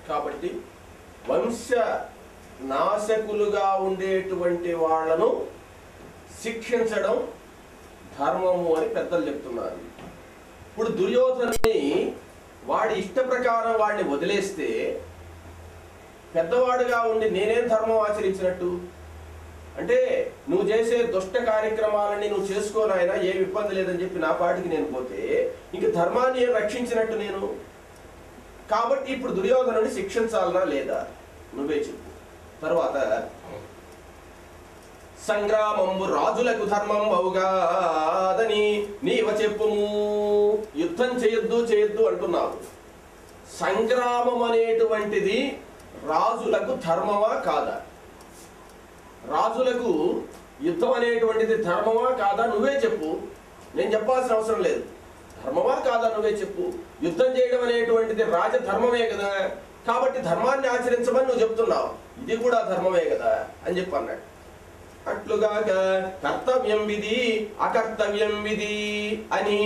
కాబట్టి వంశ నాశకులుగా ఉండేటువంటి వాళ్ళను శిక్షించడం ధర్మము అని పెద్దలు చెప్తున్నారు ఇప్పుడు దుర్యోధనుని వాడి ఇష్ట ప్రకారం వాడిని వదిలేస్తే పెద్దవాడుగా ఉండి నేనేం ధర్మం ఆచరించినట్టు అంటే నువ్వు చేసే దుష్ట కార్యక్రమాలని నువ్వు చేసుకోనాయన ఏం ఇబ్బంది లేదని చెప్పి నా పాటికి నేను పోతే ఇంక ధర్మాన్ని ఏం రక్షించినట్టు నేను కాబట్టి ఇప్పుడు దుర్యోధనుని శిక్షించాలనా లేదా నువ్వే చెప్పు తర్వాత సంగ్రామంబు రాజులకు ధర్మం అవుగాదని నీవ చెప్పుము యుద్ధం చేయొద్దు చేయొద్దు అంటున్నావు సంగ్రామం అనేటువంటిది రాజులకు ధర్మమా కాదా రాజులకు యుద్ధం అనేటువంటిది ధర్మమా కాదా నువ్వే చెప్పు నేను చెప్పాల్సిన అవసరం లేదు ధర్మమా కాదా నువ్వే చెప్పు యుద్ధం చేయడం అనేటువంటిది రాజధర్మమే కదా కాబట్టి ధర్మాన్ని ఆచరించమని నువ్వు చెప్తున్నావు ఇది కూడా ధర్మమే కదా అని చెప్పి అన్నాడు అట్లుగాక కర్తవ్యం విధి అకర్తవ్యం విధి అని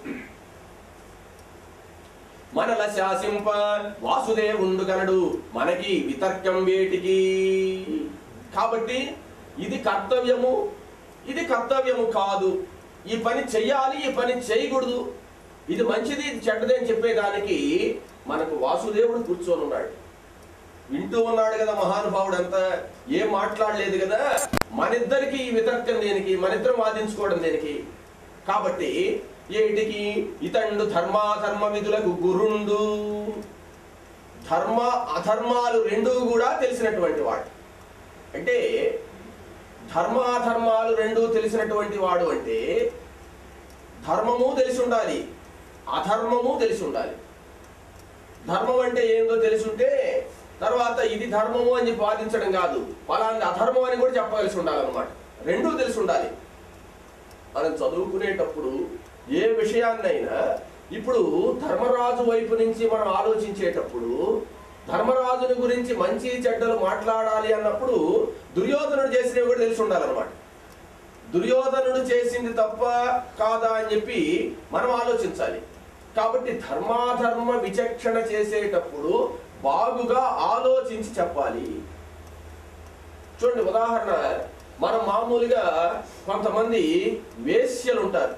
మనల శాసింప వాసుదేవుండు కనడు మనకి వితర్కం వేటికి కాబట్టి ఇది కర్తవ్యము ఇది కర్తవ్యము కాదు ఈ పని చెయ్యాలి ఈ పని చేయకూడదు ఇది మంచిది ఇది చెడ్డది అని చెప్పేదానికి మనకు వాసుదేవుడు కూర్చొని ఉన్నాడు వింటూ ఉన్నాడు కదా మహానుభావుడు అంతా ఏం మాట్లాడలేదు కదా మనిద్దరికి ఈ వితర్కం దేనికి మనిద్దరం వాదించుకోవడం దేనికి కాబట్టి ఏటికి ఇతండు ధర్మాధర్మ విధులకు గురుండు ధర్మ అధర్మాలు రెండూ కూడా తెలిసినటువంటి వాడు అంటే ధర్మాధర్మాలు రెండూ తెలిసినటువంటి వాడు అంటే ధర్మము తెలిసి ఉండాలి అధర్మము తెలిసి ఉండాలి ధర్మం అంటే ఏందో తెలిసి ఉంటే తర్వాత ఇది ధర్మము అని చెప్పి వాదించడం కాదు పలాంటి అధర్మం అని కూడా చెప్పవలసి ఉండాలన్నమాట రెండూ తెలిసి ఉండాలి మనం చదువుకునేటప్పుడు ఏ విషయాన్నైనా ఇప్పుడు ధర్మరాజు వైపు నుంచి మనం ఆలోచించేటప్పుడు ధర్మరాజుని గురించి మంచి చెడ్డలు మాట్లాడాలి అన్నప్పుడు దుర్యోధనుడు చేసినవి కూడా తెలిసి ఉండాలన్నమాట దుర్యోధనుడు చేసింది తప్ప కాదా అని చెప్పి మనం ఆలోచించాలి కాబట్టి ధర్మాధర్మ విచక్షణ చేసేటప్పుడు బాగుగా ఆలోచించి చెప్పాలి చూడండి ఉదాహరణ మనం మామూలుగా కొంతమంది వేశ్యలు ఉంటారు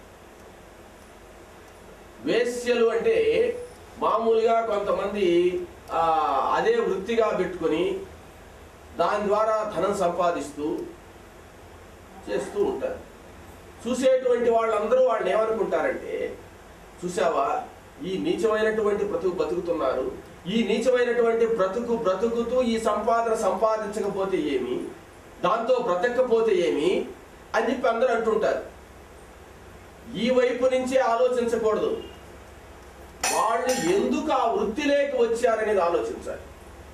వేశ్యలు అంటే మామూలుగా కొంతమంది ఆ, అదే వృత్తిగా పెట్టుకొని దాని ద్వారా ధనం సంపాదిస్తూ చేస్తూ ఉంటారు చూసేటువంటి వాళ్ళందరూ వాళ్ళని ఏమనుకుంటారంటే చూసావా ఈ నీచమైనటువంటి బ్రతుకు బతుకుతున్నారు ఈ నీచమైనటువంటి బ్రతుకు బ్రతుకుతూ ఈ సంపాదన సంపాదించకపోతే ఏమి దాంతో బ్రతకపోతే ఏమి అని చెప్పి అందరూ అంటుంటారు ఈ వైపు నుంచే ఆలోచించకూడదు వాళ్ళు ఎందుకు ఆ వృత్తిలోకి వచ్చారనేది ఆలోచించాలి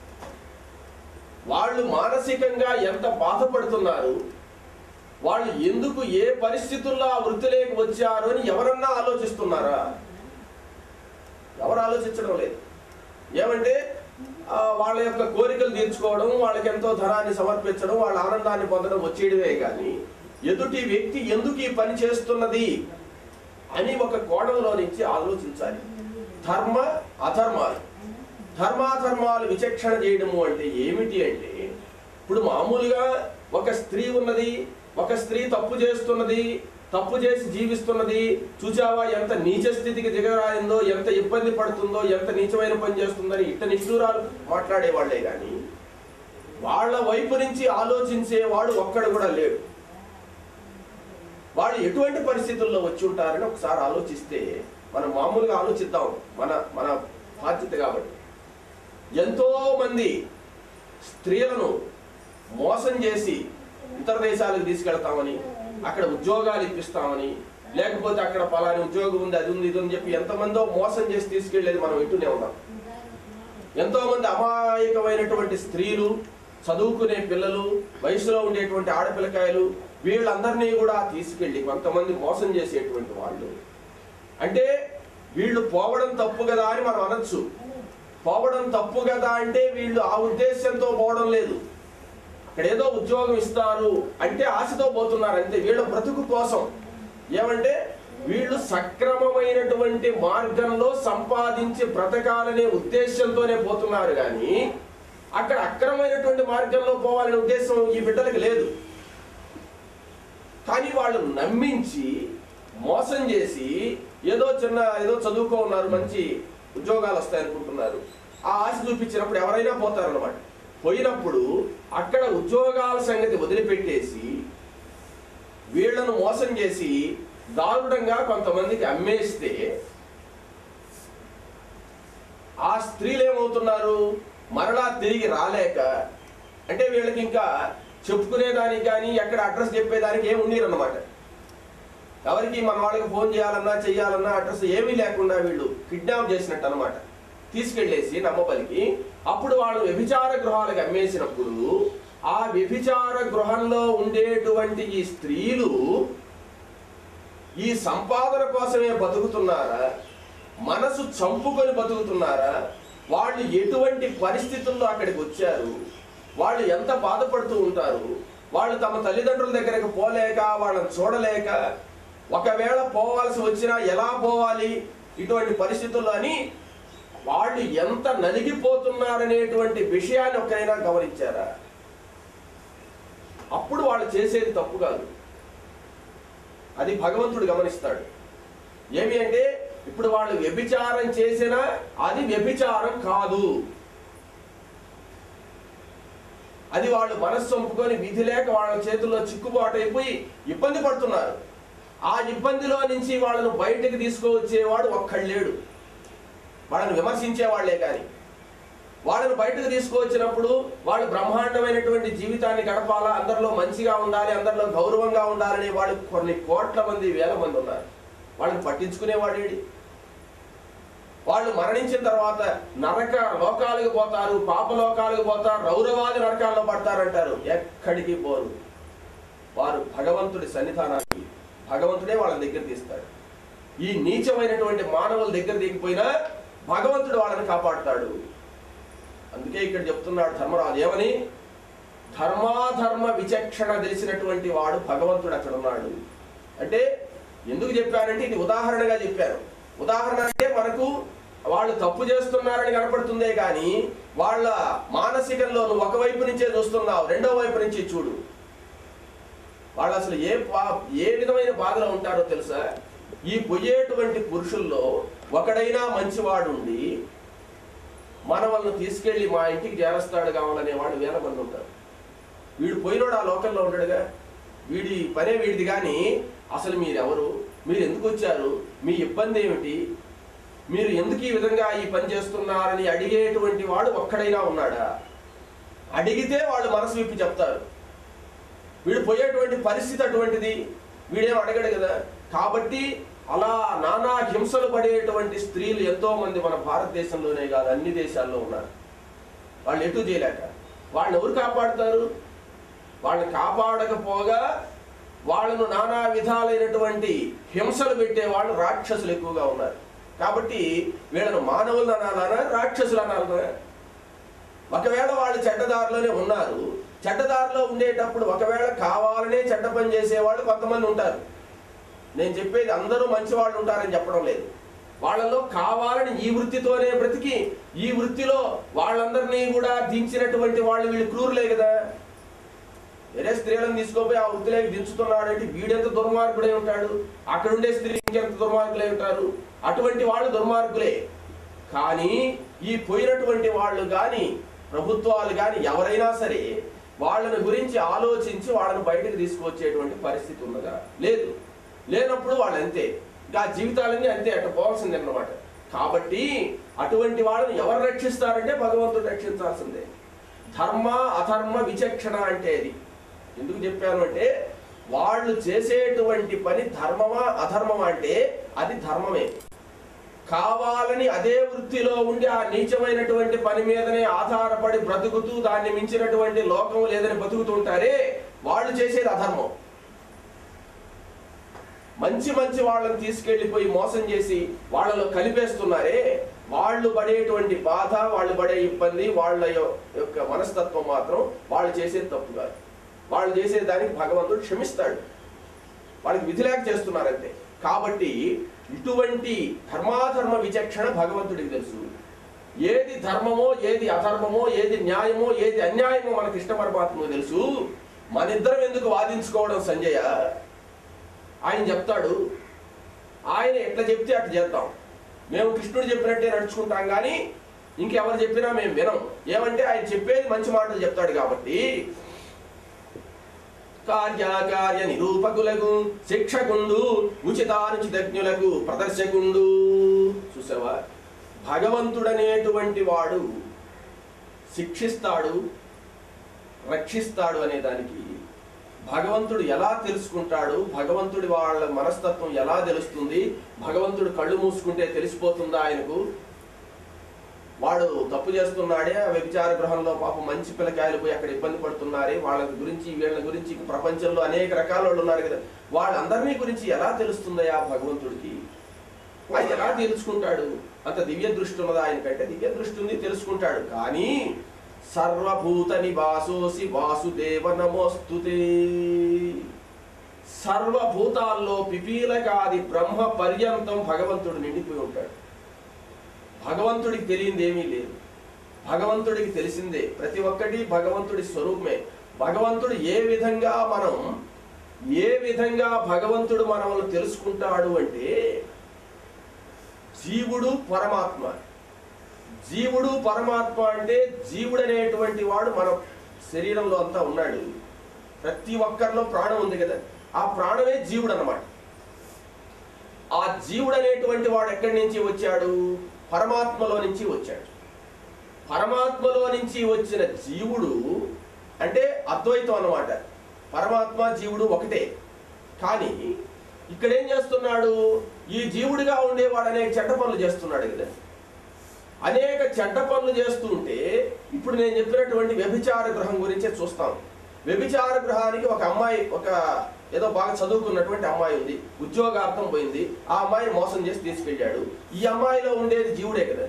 వాళ్ళు మానసికంగా ఎంత బాధపడుతున్నారు వాళ్ళు ఎందుకు ఏ పరిస్థితుల్లో ఆ వృత్తిలోకి వచ్చారు అని ఎవరన్నా ఆలోచిస్తున్నారా ఎవరు ఆలోచించడం లేదు ఏమంటే ఆ, వాళ్ళ యొక్క కోరికలు తీర్చుకోవడం వాళ్ళకి ఎంతో ధనాన్ని సమర్పించడం వాళ్ళ ఆనందాన్ని పొందడం వచ్చేయడమే కానీ ఎదుటి వ్యక్తి ఎందుకు ఈ పని చేస్తున్నది అని ఒక కోణంలో నుంచి ఆలోచించాలి ధర్మ అధర్మాలు ధర్మాధర్మాలు విచక్షణ చేయడము అంటే ఏమిటి అంటే ఇప్పుడు మామూలుగా ఒక స్త్రీ ఉన్నది ఒక స్త్రీ తప్పు చేస్తున్నది తప్పు చేసి జీవిస్తున్నది చూచావా ఎంత నీచ స్థితికి దిగరాయిందో ఎంత ఇబ్బంది పడుతుందో ఎంత నీచమైన పని చేస్తుందని ఇట్ట నిష్ఠూరాలు మాట్లాడేవాళ్లే కానీ వాళ్ళ వైపు నుంచి ఆలోచించేవాడు ఒక్కడు కూడా లేడు వాళ్ళు ఎటువంటి పరిస్థితుల్లో వచ్చి ఉంటారని ఒకసారి ఆలోచిస్తే మనం మామూలుగా ఆలోచిద్దాం మన మన బాధ్యత కాబట్టి ఎంతో మంది స్త్రీలను మోసం చేసి ఇతర దేశాలకు తీసుకెళ్తామని అక్కడ ఉద్యోగాలు ఇప్పిస్తామని లేకపోతే అక్కడ పలాని ఉద్యోగం ఉంది అది ఉంది ఇది అని చెప్పి ఎంతమందో మోసం చేసి తీసుకెళ్లేది మనం వింటూనే ఉన్నాం ఎంతో మంది అమాయకమైనటువంటి స్త్రీలు చదువుకునే పిల్లలు వయసులో ఉండేటువంటి ఆడపిల్లకాయలు వీళ్ళందరినీ కూడా తీసుకెళ్ళి కొంతమంది మోసం చేసేటువంటి వాళ్ళు అంటే వీళ్ళు పోవడం తప్పు కదా అని మనం అనొచ్చు పోవడం తప్పు కదా అంటే వీళ్ళు ఆ ఉద్దేశంతో పోవడం లేదు అక్కడ ఏదో ఉద్యోగం ఇస్తారు అంటే ఆశతో పోతున్నారు అంతే వీళ్ళ బ్రతుకు కోసం ఏమంటే వీళ్ళు సక్రమమైనటువంటి మార్గంలో సంపాదించి బ్రతకాలనే ఉద్దేశంతోనే పోతున్నారు కానీ అక్కడ అక్రమమైనటువంటి మార్గంలో పోవాలనే ఉద్దేశం ఈ బిడ్డలకు లేదు కానీ వాళ్ళు నమ్మించి మోసం చేసి ఏదో చిన్న ఏదో చదువుకో ఉన్నారు మంచి ఉద్యోగాలు వస్తాయనుకుంటున్నారు ఆ ఆశ చూపించినప్పుడు ఎవరైనా పోతారన్నమాట పోయినప్పుడు అక్కడ ఉద్యోగాల సంగతి వదిలిపెట్టేసి వీళ్ళను మోసం చేసి దారుణంగా కొంతమందికి అమ్మేస్తే ఆ స్త్రీలు ఏమవుతున్నారు మరలా తిరిగి రాలేక అంటే వీళ్ళకి ఇంకా చెప్పుకునేదానికి కానీ ఎక్కడ అడ్రస్ చెప్పేదానికి ఏమి ఉండేరు అన్నమాట ఎవరికి మన వాళ్ళకి ఫోన్ చేయాలన్నా చెయ్యాలన్నా అడ్రస్ ఏమీ లేకుండా వీళ్ళు కిడ్నాప్ చేసినట్టు అనమాట తీసుకెళ్ళేసి నమ్మబలికి అప్పుడు వాళ్ళు వ్యభిచార గృహాలకు అమ్మేసినప్పుడు ఆ వ్యభిచార గృహంలో ఉండేటువంటి ఈ స్త్రీలు ఈ సంపాదన కోసమే బతుకుతున్నారా మనసు చంపుకొని బతుకుతున్నారా వాళ్ళు ఎటువంటి పరిస్థితుల్లో అక్కడికి వచ్చారు వాళ్ళు ఎంత బాధపడుతూ ఉంటారు వాళ్ళు తమ తల్లిదండ్రుల దగ్గరకు పోలేక వాళ్ళని చూడలేక ఒకవేళ పోవాల్సి వచ్చినా ఎలా పోవాలి ఇటువంటి పరిస్థితుల్లో అని వాళ్ళు ఎంత నలిగిపోతున్నారనేటువంటి విషయాన్ని ఒకరైనా గమనించారా అప్పుడు వాళ్ళు చేసేది తప్పు కాదు అది భగవంతుడు గమనిస్తాడు ఏమి అంటే ఇప్పుడు వాళ్ళు వ్యభిచారం చేసినా అది వ్యభిచారం కాదు అది వాళ్ళు మనస్సు చంపుకొని విధి లేక వాళ్ళ చేతుల్లో చిక్కుబాటు అయిపోయి ఇబ్బంది పడుతున్నారు ఆ ఇబ్బందిలో నుంచి వాళ్ళను బయటకు తీసుకువచ్చేవాడు ఒక్కడు లేడు వాళ్ళని విమర్శించే వాళ్ళే కానీ వాళ్ళని బయటకు తీసుకువచ్చినప్పుడు వాళ్ళు బ్రహ్మాండమైనటువంటి జీవితాన్ని గడపాలా అందరిలో మంచిగా ఉండాలి అందరిలో గౌరవంగా ఉండాలని వాళ్ళు కొన్ని కోట్ల మంది వేల మంది ఉన్నారు వాళ్ళని పట్టించుకునేవాడేడి వాళ్ళు మరణించిన తర్వాత నరక లోకాలకు పోతారు పాప లోకాలకు పోతారు రౌరవాది నరకాల్లో పడతారంటారు ఎక్కడికి పోరు వారు భగవంతుడి సన్నిధానానికి భగవంతుడే వాళ్ళ దగ్గర తీస్తాడు ఈ నీచమైనటువంటి మానవుల దగ్గర దిగిపోయినా భగవంతుడు వాళ్ళని కాపాడుతాడు అందుకే ఇక్కడ చెప్తున్నాడు ధర్మరాజు ఏమని ధర్మాధర్మ విచక్షణ తెలిసినటువంటి వాడు భగవంతుడు అక్కడ ఉన్నాడు అంటే ఎందుకు చెప్పానంటే ఇది ఉదాహరణగా చెప్పాను ఉదాహరణ అంటే మనకు వాళ్ళు తప్పు చేస్తున్నారని కనపడుతుందే కానీ వాళ్ళ మానసికంలో నువ్వు ఒకవైపు నుంచే చూస్తున్నావు రెండో వైపు నుంచి చూడు వాళ్ళు అసలు ఏ బా- ఏ విధమైన బాధలో ఉంటారో తెలుసా ఈ పొయ్యేటువంటి పురుషుల్లో ఒకడైనా మంచివాడుండి మనవలను తీసుకెళ్లి మా ఇంటికి చేరస్తాడు కావాలనే వాడు వేల మంది ఉంటారు వీడు పోయినోడు ఆ లోకల్లో ఉండడుగా వీడి పనే వీడిది కానీ అసలు మీరెవరు మీరు ఎందుకు వచ్చారు మీ ఇబ్బంది ఏమిటి మీరు ఎందుకు ఈ విధంగా ఈ పని చేస్తున్నారని అడిగేటువంటి వాడు ఒక్కడైనా ఉన్నాడా అడిగితే వాళ్ళు మనసు విప్పి చెప్తారు వీడు పోయేటువంటి పరిస్థితి అటువంటిది వీడేం అడగడు కదా కాబట్టి అలా నానా హింసలు పడేటువంటి స్త్రీలు ఎంతో మంది మన భారతదేశంలోనే కాదు అన్ని దేశాల్లో ఉన్నారు వాళ్ళు ఎటు చేయలేక వాళ్ళని ఎవరు కాపాడుతారు వాళ్ళని కాపాడకపోగా వాళ్ళను నానా విధాలైనటువంటి హింసలు పెట్టే వాళ్ళు రాక్షసులు ఎక్కువగా ఉన్నారు కాబట్టి వీళ్ళను మానవులు అనాలనా రాక్షసులు అనాలనా ఒకవేళ వాళ్ళు చెడ్డదారిలోనే ఉన్నారు చెడ్డదారిలో ఉండేటప్పుడు ఒకవేళ కావాలనే చెడ్డ పని చేసేవాళ్ళు కొంతమంది ఉంటారు నేను చెప్పేది అందరూ మంచి వాళ్ళు ఉంటారని చెప్పడం లేదు వాళ్ళలో కావాలని ఈ వృత్తితోనే బ్రతికి ఈ వృత్తిలో వాళ్ళందరినీ కూడా దించినటువంటి వాళ్ళు వీళ్ళు క్రూరులే కదా వేరే స్త్రీలను తీసుకోపోయి ఆ వృత్తిలోకి దించుతున్నాడు అంటే వీడెంత దుర్మార్గుడై ఉంటాడు అక్కడ ఉండే స్త్రీ ఇంకెంత దుర్మార్గులై ఉంటారు అటువంటి వాళ్ళు దుర్మార్గులే కానీ ఈ పోయినటువంటి వాళ్ళు కానీ ప్రభుత్వాలు కానీ ఎవరైనా సరే వాళ్ళని గురించి ఆలోచించి వాళ్ళని బయటకు తీసుకువచ్చేటువంటి పరిస్థితి ఉన్నదా లేదు లేనప్పుడు వాళ్ళు అంతే ఇంకా ఆ జీవితాలన్నీ అంతే అట్ట పోవాల్సిందే అన్నమాట కాబట్టి అటువంటి వాళ్ళని ఎవరు రక్షిస్తారంటే భగవంతుడు రక్షించాల్సిందే ధర్మ అధర్మ విచక్షణ అంటే అది ఎందుకు చెప్పాను అంటే వాళ్ళు చేసేటువంటి పని ధర్మమా అధర్మమా అంటే అది ధర్మమే కావాలని అదే వృత్తిలో ఉండి ఆ నీచమైనటువంటి పని మీదనే ఆధారపడి బ్రతుకుతూ దాన్ని మించినటువంటి లోకం లేదని బతుకుతుంటారే వాళ్ళు చేసేది అధర్మం మంచి మంచి వాళ్ళని తీసుకెళ్లిపోయి మోసం చేసి వాళ్ళలో కలిపేస్తున్నారే వాళ్ళు పడేటువంటి బాధ వాళ్ళు పడే ఇబ్బంది వాళ్ళ యొ- యొక్క మనస్తత్వం మాత్రం వాళ్ళు చేసేది తప్పు కాదు వాళ్ళు చేసే దానికి భగవంతుడు క్షమిస్తాడు వాళ్ళకి విధి లేక చేస్తున్నారంతే కాబట్టి ఇటువంటి ధర్మాధర్మ విచక్షణ భగవంతుడికి తెలుసు ఏది ధర్మమో ఏది అధర్మమో ఏది న్యాయమో ఏది అన్యాయమో మనకి ఇష్ట పరమాత్మకు తెలుసు మనిద్దరం ఎందుకు వాదించుకోవడం సంజయ ఆయన చెప్తాడు ఆయన ఎట్లా చెప్తే అట్లా చేద్దాం మేము కృష్ణుడు చెప్పినట్టే నడుచుకుంటాం కానీ ఇంకెవరు చెప్పినా మేము వినం ఏమంటే ఆయన చెప్పేది మంచి మాటలు చెప్తాడు కాబట్టి కార్యాకార్య నిరూపకులకు శిక్షకుండు ఉచితానుచితజ్ఞులకు ప్రదర్శకుండు చూసావా భగవంతుడనేటువంటి వాడు శిక్షిస్తాడు రక్షిస్తాడు అనే దానికి భగవంతుడు ఎలా తెలుసుకుంటాడు భగవంతుడి వాళ్ళ మనస్తత్వం ఎలా తెలుస్తుంది భగవంతుడు కళ్ళు మూసుకుంటే తెలిసిపోతుందా ఆయనకు వాడు తప్పు చేస్తున్నాడే ఆ వ్యభిచార గృహంలో పాపం మంచి పిల్లకాయలు పోయి అక్కడ ఇబ్బంది పడుతున్నారే వాళ్ళ గురించి వీళ్ళ గురించి ప్రపంచంలో అనేక రకాల వాళ్ళు ఉన్నారు కదా వాళ్ళందరినీ గురించి ఎలా తెలుస్తుందయా భగవంతుడికి ఆయన ఎలా తెలుసుకుంటాడు అంత దివ్య దృష్టి ఉన్నదా ఆయనకంటే దివ్య దృష్టి ఉంది తెలుసుకుంటాడు కానీ సర్వభూత నివాసోసి వాసుదేవ నమోస్తుతే సర్వభూతాల్లో పిపీలకాది బ్రహ్మ పర్యంతం భగవంతుడు నిండిపోయి ఉంటాడు భగవంతుడికి తెలియంది ఏమీ లేదు భగవంతుడికి తెలిసిందే ప్రతి ఒక్కటి భగవంతుడి స్వరూపమే భగవంతుడు ఏ విధంగా మనం ఏ విధంగా భగవంతుడు మనల్ని తెలుసుకుంటాడు అంటే జీవుడు పరమాత్మ జీవుడు పరమాత్మ అంటే జీవుడు అనేటువంటి వాడు మన శరీరంలో అంతా ఉన్నాడు ప్రతి ఒక్కరిలో ప్రాణం ఉంది కదా ఆ ప్రాణమే జీవుడు అన్నమాట ఆ జీవుడు అనేటువంటి వాడు ఎక్కడి నుంచి వచ్చాడు పరమాత్మలో నుంచి వచ్చాడు పరమాత్మలో నుంచి వచ్చిన జీవుడు అంటే అద్వైతం అన్నమాట పరమాత్మ జీవుడు ఒకటే కానీ ఇక్కడ ఏం చేస్తున్నాడు ఈ జీవుడిగా ఉండేవాడు అనేక చెడ్డ పనులు చేస్తున్నాడు కదా అనేక చెడ్డ పనులు చేస్తుంటే ఇప్పుడు నేను చెప్పినటువంటి వ్యభిచార గృహం గురించే చూస్తాం వ్యభిచార గృహానికి ఒక అమ్మాయి ఒక ఏదో బాగా చదువుకున్నటువంటి అమ్మాయి ఉంది ఉద్యోగార్థం పోయింది ఆ అమ్మాయిని మోసం చేసి తీసుకెళ్ళాడు ఈ అమ్మాయిలో ఉండేది జీవుడే కదా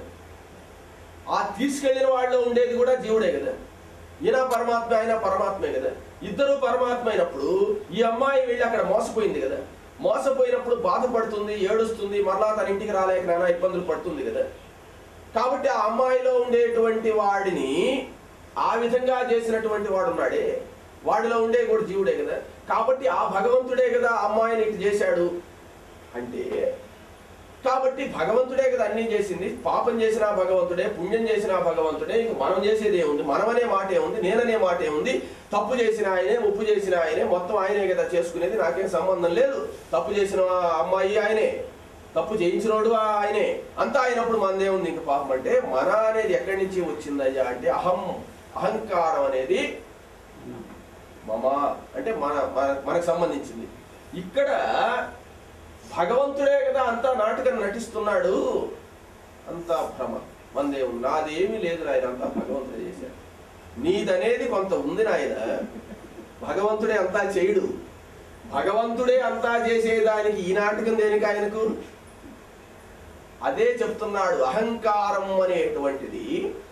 ఆ తీసుకెళ్లిన వాళ్ళలో ఉండేది కూడా జీవుడే కదా ఈయన పరమాత్మ ఆయన పరమాత్మే కదా ఇద్దరు పరమాత్మ అయినప్పుడు ఈ అమ్మాయి వెళ్ళి అక్కడ మోసపోయింది కదా మోసపోయినప్పుడు బాధపడుతుంది ఏడుస్తుంది మరలా తన ఇంటికి రాలేక నానా ఇబ్బందులు పడుతుంది కదా కాబట్టి ఆ అమ్మాయిలో ఉండేటువంటి వాడిని ఆ విధంగా చేసినటువంటి వాడు ఉన్నాడే వాడిలో ఉండే కూడా జీవుడే కదా కాబట్టి ఆ భగవంతుడే కదా ఆ అమ్మాయిని ఇటు చేశాడు అంటే కాబట్టి భగవంతుడే కదా అన్ని చేసింది పాపం చేసిన భగవంతుడే పుణ్యం చేసిన భగవంతుడే ఇంక మనం చేసేది ఏముంది మనమనే మాట ఏముంది నేననే మాట ఏముంది తప్పు చేసిన ఆయనే ఉప్పు చేసిన ఆయనే మొత్తం ఆయనే కదా చేసుకునేది నాకేం సంబంధం లేదు తప్పు చేసిన అమ్మాయి ఆయనే తప్పు చేయించినోడు ఆయనే అంతా అయినప్పుడు మనదే ఉంది ఇంక పాపం అంటే మన అనేది ఎక్కడి నుంచి వచ్చిందయ్యా అంటే అహం అహంకారం అనేది మమ అంటే మన మన- మనకు సంబంధించింది ఇక్కడ భగవంతుడే కదా అంతా నాటకం నటిస్తున్నాడు అంతా భ్రమ మందే ఉంది నాదేమీ లేదు నాయన అంతా భగవంతుడే చేశాడు నీదనేది కొంత ఉంది నాయన భగవంతుడే అంతా చేయడు భగవంతుడే అంతా చేసేదానికి ఈ నాటకం దేనికి ఆయనకు అదే చెప్తున్నాడు అహంకారం అనేటువంటిది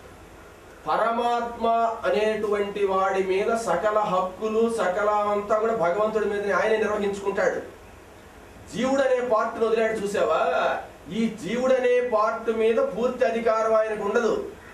పరమాత్మ అనేటువంటి వాడి మీద సకల హక్కులు సకల అంతా కూడా భగవంతుడి మీద ఆయన నిర్వహించుకుంటాడు జీవుడు అనే పార్ట్ను వదిలాడు చూసావా ఈ జీవుడు అనే పార్ట్ మీద పూర్తి అధికారం ఆయనకు ఉండదు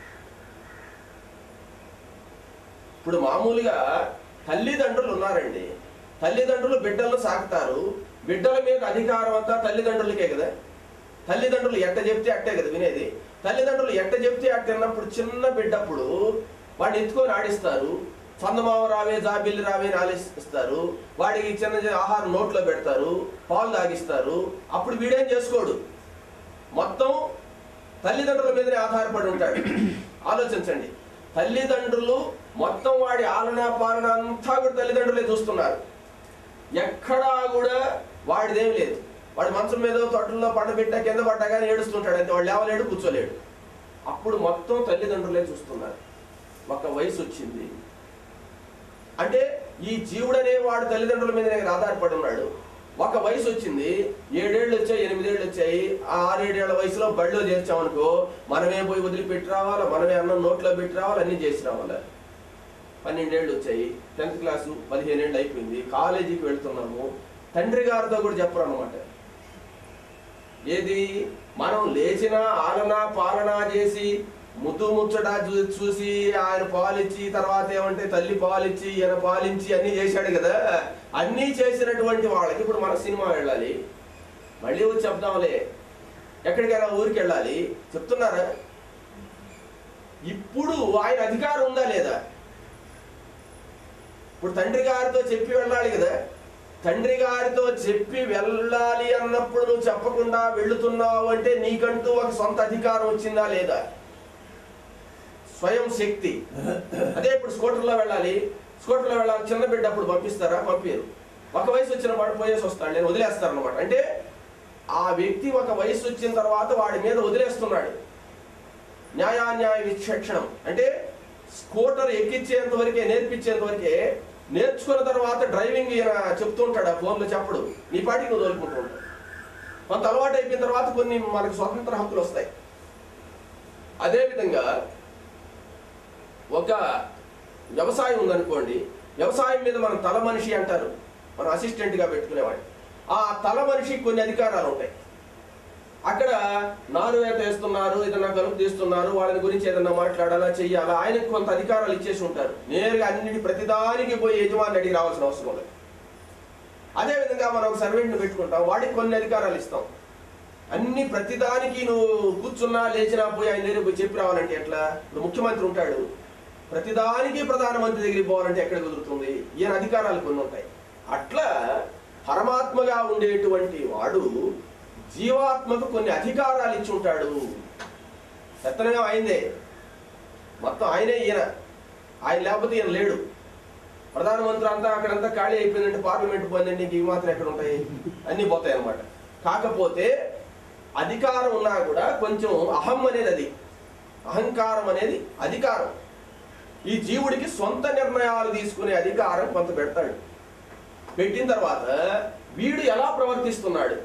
ఇప్పుడు మామూలుగా తల్లిదండ్రులు ఉన్నారండి తల్లిదండ్రులు బిడ్డలను సాకుతారు బిడ్డల మీద అధికారం అంతా తల్లిదండ్రులకే కదా తల్లిదండ్రులు ఎట్ట చెప్తే అట్టే కదా వినేది తల్లిదండ్రులు ఎట్ట చెప్తే అట్ట అన్నప్పుడు చిన్న బిడ్డప్పుడు వాడిని ఎత్తుకొని ఆడిస్తారు చందమామ రావే జాబిల్లి రావే అని ఆలోచిస్తారు వాడికి చిన్న చిన్న ఆహారం నోట్లో పెడతారు పాలు తాగిస్తారు అప్పుడు వీడేం చేసుకోడు మొత్తం తల్లిదండ్రుల మీదనే ఆధారపడి ఉంటాడు ఆలోచించండి తల్లిదండ్రులు మొత్తం వాడి ఆలన పాలన అంతా కూడా తల్లిదండ్రులే చూస్తున్నారు ఎక్కడా కూడా వాడిదేం లేదు వాడి మంచం మీద తొట్టల్లో పండబెట్టా కింద పడ్డా కానీ ఏడుస్తుంటాడు అంతే వాడు లేవలేడు కూర్చోలేడు అప్పుడు మొత్తం తల్లిదండ్రులే చూస్తున్నారు ఒక వయసు వచ్చింది అంటే ఈ జీవుడనే వాడు తల్లిదండ్రుల మీద ఆధారపడి ఉన్నాడు ఒక వయసు వచ్చింది ఏడేళ్ళు వచ్చాయి ఎనిమిదేళ్ళు వచ్చాయి ఆ ఆరేడేళ్ల వయసులో బడిలో చేర్చామనుకో మనమే పోయి వదిలిపెట్టి రావాలా మనమే అన్నం నోట్లో పెట్టి రావాలి అన్నీ చేసి రావాలి పన్నెండేళ్ళు వచ్చాయి టెన్త్ క్లాసు పదిహేనేళ్ళు అయిపోయింది కాలేజీకి వెళ్తున్నాము తండ్రి గారితో కూడా చెప్పరు అనమాట ఏది మనం లేచిన ఆలన పాలన చేసి ముద్దు ముచ్చట చూ- చూసి ఆయన పాలిచ్చి తర్వాత ఏమంటే తల్లి పాలిచ్చి ఈయన పాలించి అన్ని చేశాడు కదా అన్నీ చేసినటువంటి వాళ్ళకి ఇప్పుడు మన సినిమా వెళ్ళాలి మళ్ళీ వచ్చి చెప్దాంలే ఎక్కడికైనా ఊరికి వెళ్ళాలి చెప్తున్నారా ఇప్పుడు ఆయన అధికారం ఉందా లేదా ఇప్పుడు తండ్రి గారితో చెప్పి వెళ్ళాలి కదా తండ్రి గారితో చెప్పి వెళ్ళాలి అన్నప్పుడు నువ్వు చెప్పకుండా వెళుతున్నావు అంటే నీకంటూ ఒక సొంత అధికారం వచ్చిందా లేదా స్వయం శక్తి అదే ఇప్పుడు స్కూటర్లో వెళ్ళాలి స్కూటర్లో వెళ్ళాలి చిన్న బిడ్డ అప్పుడు పంపిస్తారా పంపించరు ఒక వయసు వచ్చిన వాడు పోయేసి వస్తాడు నేను వదిలేస్తాను అనమాట అంటే ఆ వ్యక్తి ఒక వయసు వచ్చిన తర్వాత వాడి మీద వదిలేస్తున్నాడు న్యాయాన్యాయ విచక్షణం అంటే స్కూటర్ ఎక్కించేంత వరకే నేర్పించేంత వరకే నేర్చుకున్న తర్వాత డ్రైవింగ్ ఈయన చెప్తూ ఉంటాడు ఆ ఫోన్లో చెప్పడు నీ పాటికి నువ్వు తోలుకుంటూ ఉంటావు కొంత అలవాటు అయిపోయిన తర్వాత కొన్ని మనకు స్వతంత్ర హక్కులు వస్తాయి అదేవిధంగా ఒక వ్యవసాయం ఉందనుకోండి వ్యవసాయం మీద మనం తల మనిషి అంటారు మనం అసిస్టెంట్గా పెట్టుకునేవాడు ఆ తల మనిషికి కొన్ని అధికారాలు ఉంటాయి అక్కడ నారు వేత వేస్తున్నారు ఏదన్నా కలుపు తీస్తున్నారు వాళ్ళని గురించి ఏదన్నా మాట్లాడాలా చెయ్యాలా ఆయనకు కొంత అధికారాలు ఇచ్చేసి ఉంటారు నేరుగా అన్నిటి ప్రతిదానికి పోయి యజమాని అడిగి రావాల్సిన అవసరం లేదు అదే విధంగా మనం ఒక సర్వెంట్ని పెట్టుకుంటాం వాడికి కొన్ని అధికారాలు ఇస్తాం అన్ని ప్రతిదానికి నువ్వు కూర్చున్నా లేచినా పోయి ఆయన దగ్గర పోయి చెప్పి రావాలంటే ఎట్లా ఇప్పుడు ముఖ్యమంత్రి ఉంటాడు ప్రతిదానికి ప్రధానమంత్రి దగ్గరికి పోవాలంటే ఎక్కడ కుదురుతుంది ఈయన అధికారాలు కొన్ని ఉంటాయి అట్లా పరమాత్మగా ఉండేటువంటి వాడు జీవాత్మకు కొన్ని అధికారాలు ఇచ్చి ఉంటాడు పెత్తనగా ఆయనదే మొత్తం ఆయనే ఈయన ఆయన లేకపోతే ఈయన లేడు ప్రధానమంత్రి అంతా అక్కడంతా ఖాళీ అయిపోయిందంటే పార్లమెంట్ పోయిందంటే ఇంక ఇవి మాత్రం ఎక్కడ ఉంటాయి అన్నీ పోతాయి అన్నమాట కాకపోతే అధికారం ఉన్నా కూడా కొంచెం అహం అనేది అది అహంకారం అనేది అధికారం ఈ జీవుడికి సొంత నిర్ణయాలు తీసుకునే అధికారం కొంత పెడతాడు పెట్టిన తర్వాత వీడు ఎలా ప్రవర్తిస్తున్నాడు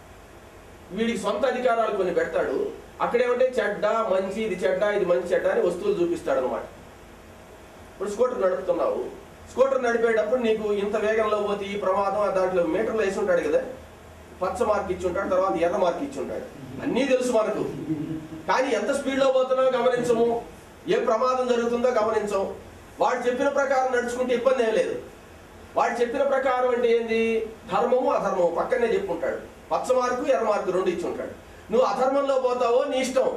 వీడికి సొంత అధికారాలు కొన్ని పెడతాడు అక్కడేమంటే చెడ్డ మంచి ఇది చెడ్డ ఇది మంచి చెడ్డ అని వస్తువులు చూపిస్తాడు అనమాట ఇప్పుడు స్కూటర్ నడుపుతున్నావు స్కూటర్ నడిపేటప్పుడు నీకు ఇంత వేగంలో పోతే ఈ ప్రమాదం ఆ దాంట్లో మీటర్లు వేసి ఉంటాడు కదా పచ్చ మార్క్ ఇచ్చి ఉంటాడు తర్వాత ఎర్ర మార్క్ ఇచ్చి ఉంటాడు అన్నీ తెలుసు మనకు కానీ ఎంత స్పీడ్లో పోతున్నావు గమనించము ఏ ప్రమాదం జరుగుతుందో గమనించం వాడు చెప్పిన ప్రకారం నడుచుకుంటే ఇబ్బంది ఏం లేదు వాడు చెప్పిన ప్రకారం అంటే ఏంది ధర్మము అధర్మము పక్కనే చెప్పుంటాడు పచ్చ మార్కు ఎర్ర మార్కు రెండు ఇచ్చి ఉంటాడు నువ్వు అధర్మంలో పోతావో నీ ఇష్టం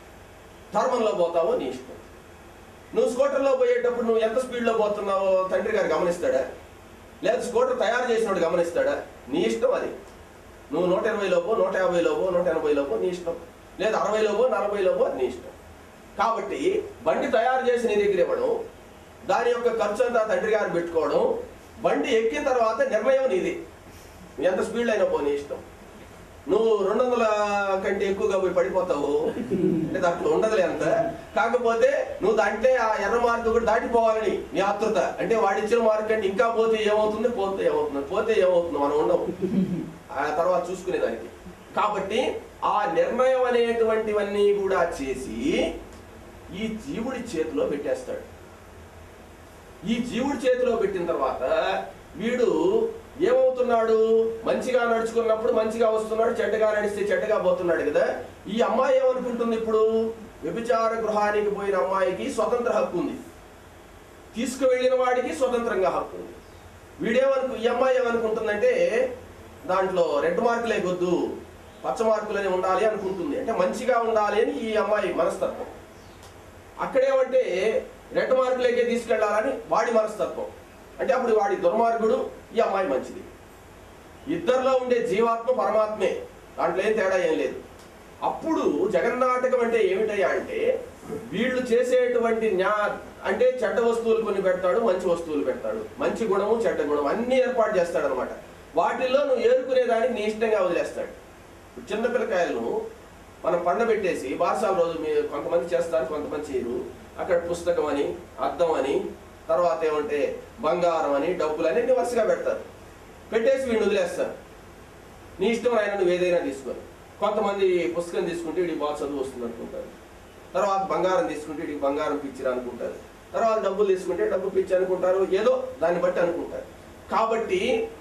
ధర్మంలో పోతావో నీ ఇష్టం నువ్వు స్కూటర్లో పోయేటప్పుడు నువ్వు ఎంత స్పీడ్లో పోతున్నావో తండ్రి గారు గమనిస్తాడా లేదా స్కూటర్ తయారు చేసినోడు గమనిస్తాడా నీ ఇష్టం అది నువ్వు నూట ఇరవై లోపో నూట యాభై లోపో నూట ఎనభై లోపో నీ ఇష్టం లేదా అరవై లోపో నలభై లోపో అది నీ ఇష్టం కాబట్టి బండి తయారు చేసి నీ దగ్గర ఇవ్వడం దాని యొక్క ఖర్చు అంతా తండ్రి గారు పెట్టుకోవడం బండి ఎక్కిన తర్వాత నిర్ణయం నీది నువ్వు ఎంత స్పీడ్ అయినా పో నీ ఇష్టం నువ్వు రెండు వందల కంటే ఎక్కువగా పోయి పడిపోతావు అంటే దాంట్లో ఉండదులే అంత కాకపోతే నువ్వు దాంట్లో ఆ ఎర్ర మార్కు కూడా దాటిపోవాలని నీ ఆతృత అంటే వాడిచ్చిన మార్క్ అంటే ఇంకా పోతే ఏమవుతుంది పోతే ఏమవుతుంది పోతే ఏమవుతుంది మనం ఉండవు ఆ తర్వాత చూసుకునే దానికి కాబట్టి ఆ నిర్ణయం అనేటువంటివన్నీ కూడా చేసి ఈ జీవుడి చేతిలో పెట్టేస్తాడు ఈ జీవుడి చేతిలో పెట్టిన తర్వాత వీడు ఏమవుతున్నాడు మంచిగా నడుచుకున్నప్పుడు మంచిగా వస్తున్నాడు చెడ్డగా నడిస్తే చెడ్డగా పోతున్నాడు కదా ఈ అమ్మాయి ఏమనుకుంటుంది ఇప్పుడు వ్యభిచార గృహానికి పోయిన అమ్మాయికి స్వతంత్ర హక్కు ఉంది తీసుకువెళ్ళిన వాడికి స్వతంత్రంగా హక్కు ఉంది వీడేమనుకు ఈ అమ్మాయి ఏమనుకుంటుందంటే దాంట్లో రెడ్ మార్కులే వద్దు పచ్చ మార్కులనే ఉండాలి అనుకుంటుంది అంటే మంచిగా ఉండాలి అని ఈ అమ్మాయి మనస్తత్వం అక్కడేమంటే రెడ్ మార్కులకే తీసుకెళ్లాలని వాడి మనస్తత్వం అంటే అప్పుడు వాడి దుర్మార్గుడు ఈ అమ్మాయి మంచిది ఇద్దరిలో ఉండే జీవాత్మ పరమాత్మే దాంట్లో ఏం తేడా ఏం లేదు అప్పుడు జగన్నాటకం అంటే ఏమిటయ్యా అంటే వీళ్ళు చేసేటువంటి న్యా అంటే చెడ్డ వస్తువులు కొన్ని పెడతాడు మంచి వస్తువులు పెడతాడు మంచి గుణము చెడ్డ గుణం అన్ని ఏర్పాటు చేస్తాడు అనమాట వాటిల్లో నువ్వు ఏరుకునే దానికి నీ ఇష్టంగా వదిలేస్తాడు ఇప్పుడు చిన్న పిల్లకాయలను మనం పండబెట్టేసి బారసాల రోజు మీరు కొంతమంది చేస్తారు కొంతమంది చేయరు అక్కడ పుస్తకం అని అద్దం అని తర్వాత ఏమంటే బంగారం అని డబ్బులు అని అన్ని వరుసగా పెడతారు పెట్టేసి వీడిని వదిలేస్తారు నీ ఇష్టం ఆయన నువ్వు ఏదైనా తీసుకొని కొంతమంది పుస్తకం తీసుకుంటే వీడికి బాగా చదువు వస్తుంది అనుకుంటారు తర్వాత బంగారం తీసుకుంటే వీడికి బంగారం పిచ్చిరా అనుకుంటారు తర్వాత డబ్బులు తీసుకుంటే డబ్బు పిచ్చి అనుకుంటారు ఏదో దాన్ని బట్టి అనుకుంటారు కాబట్టి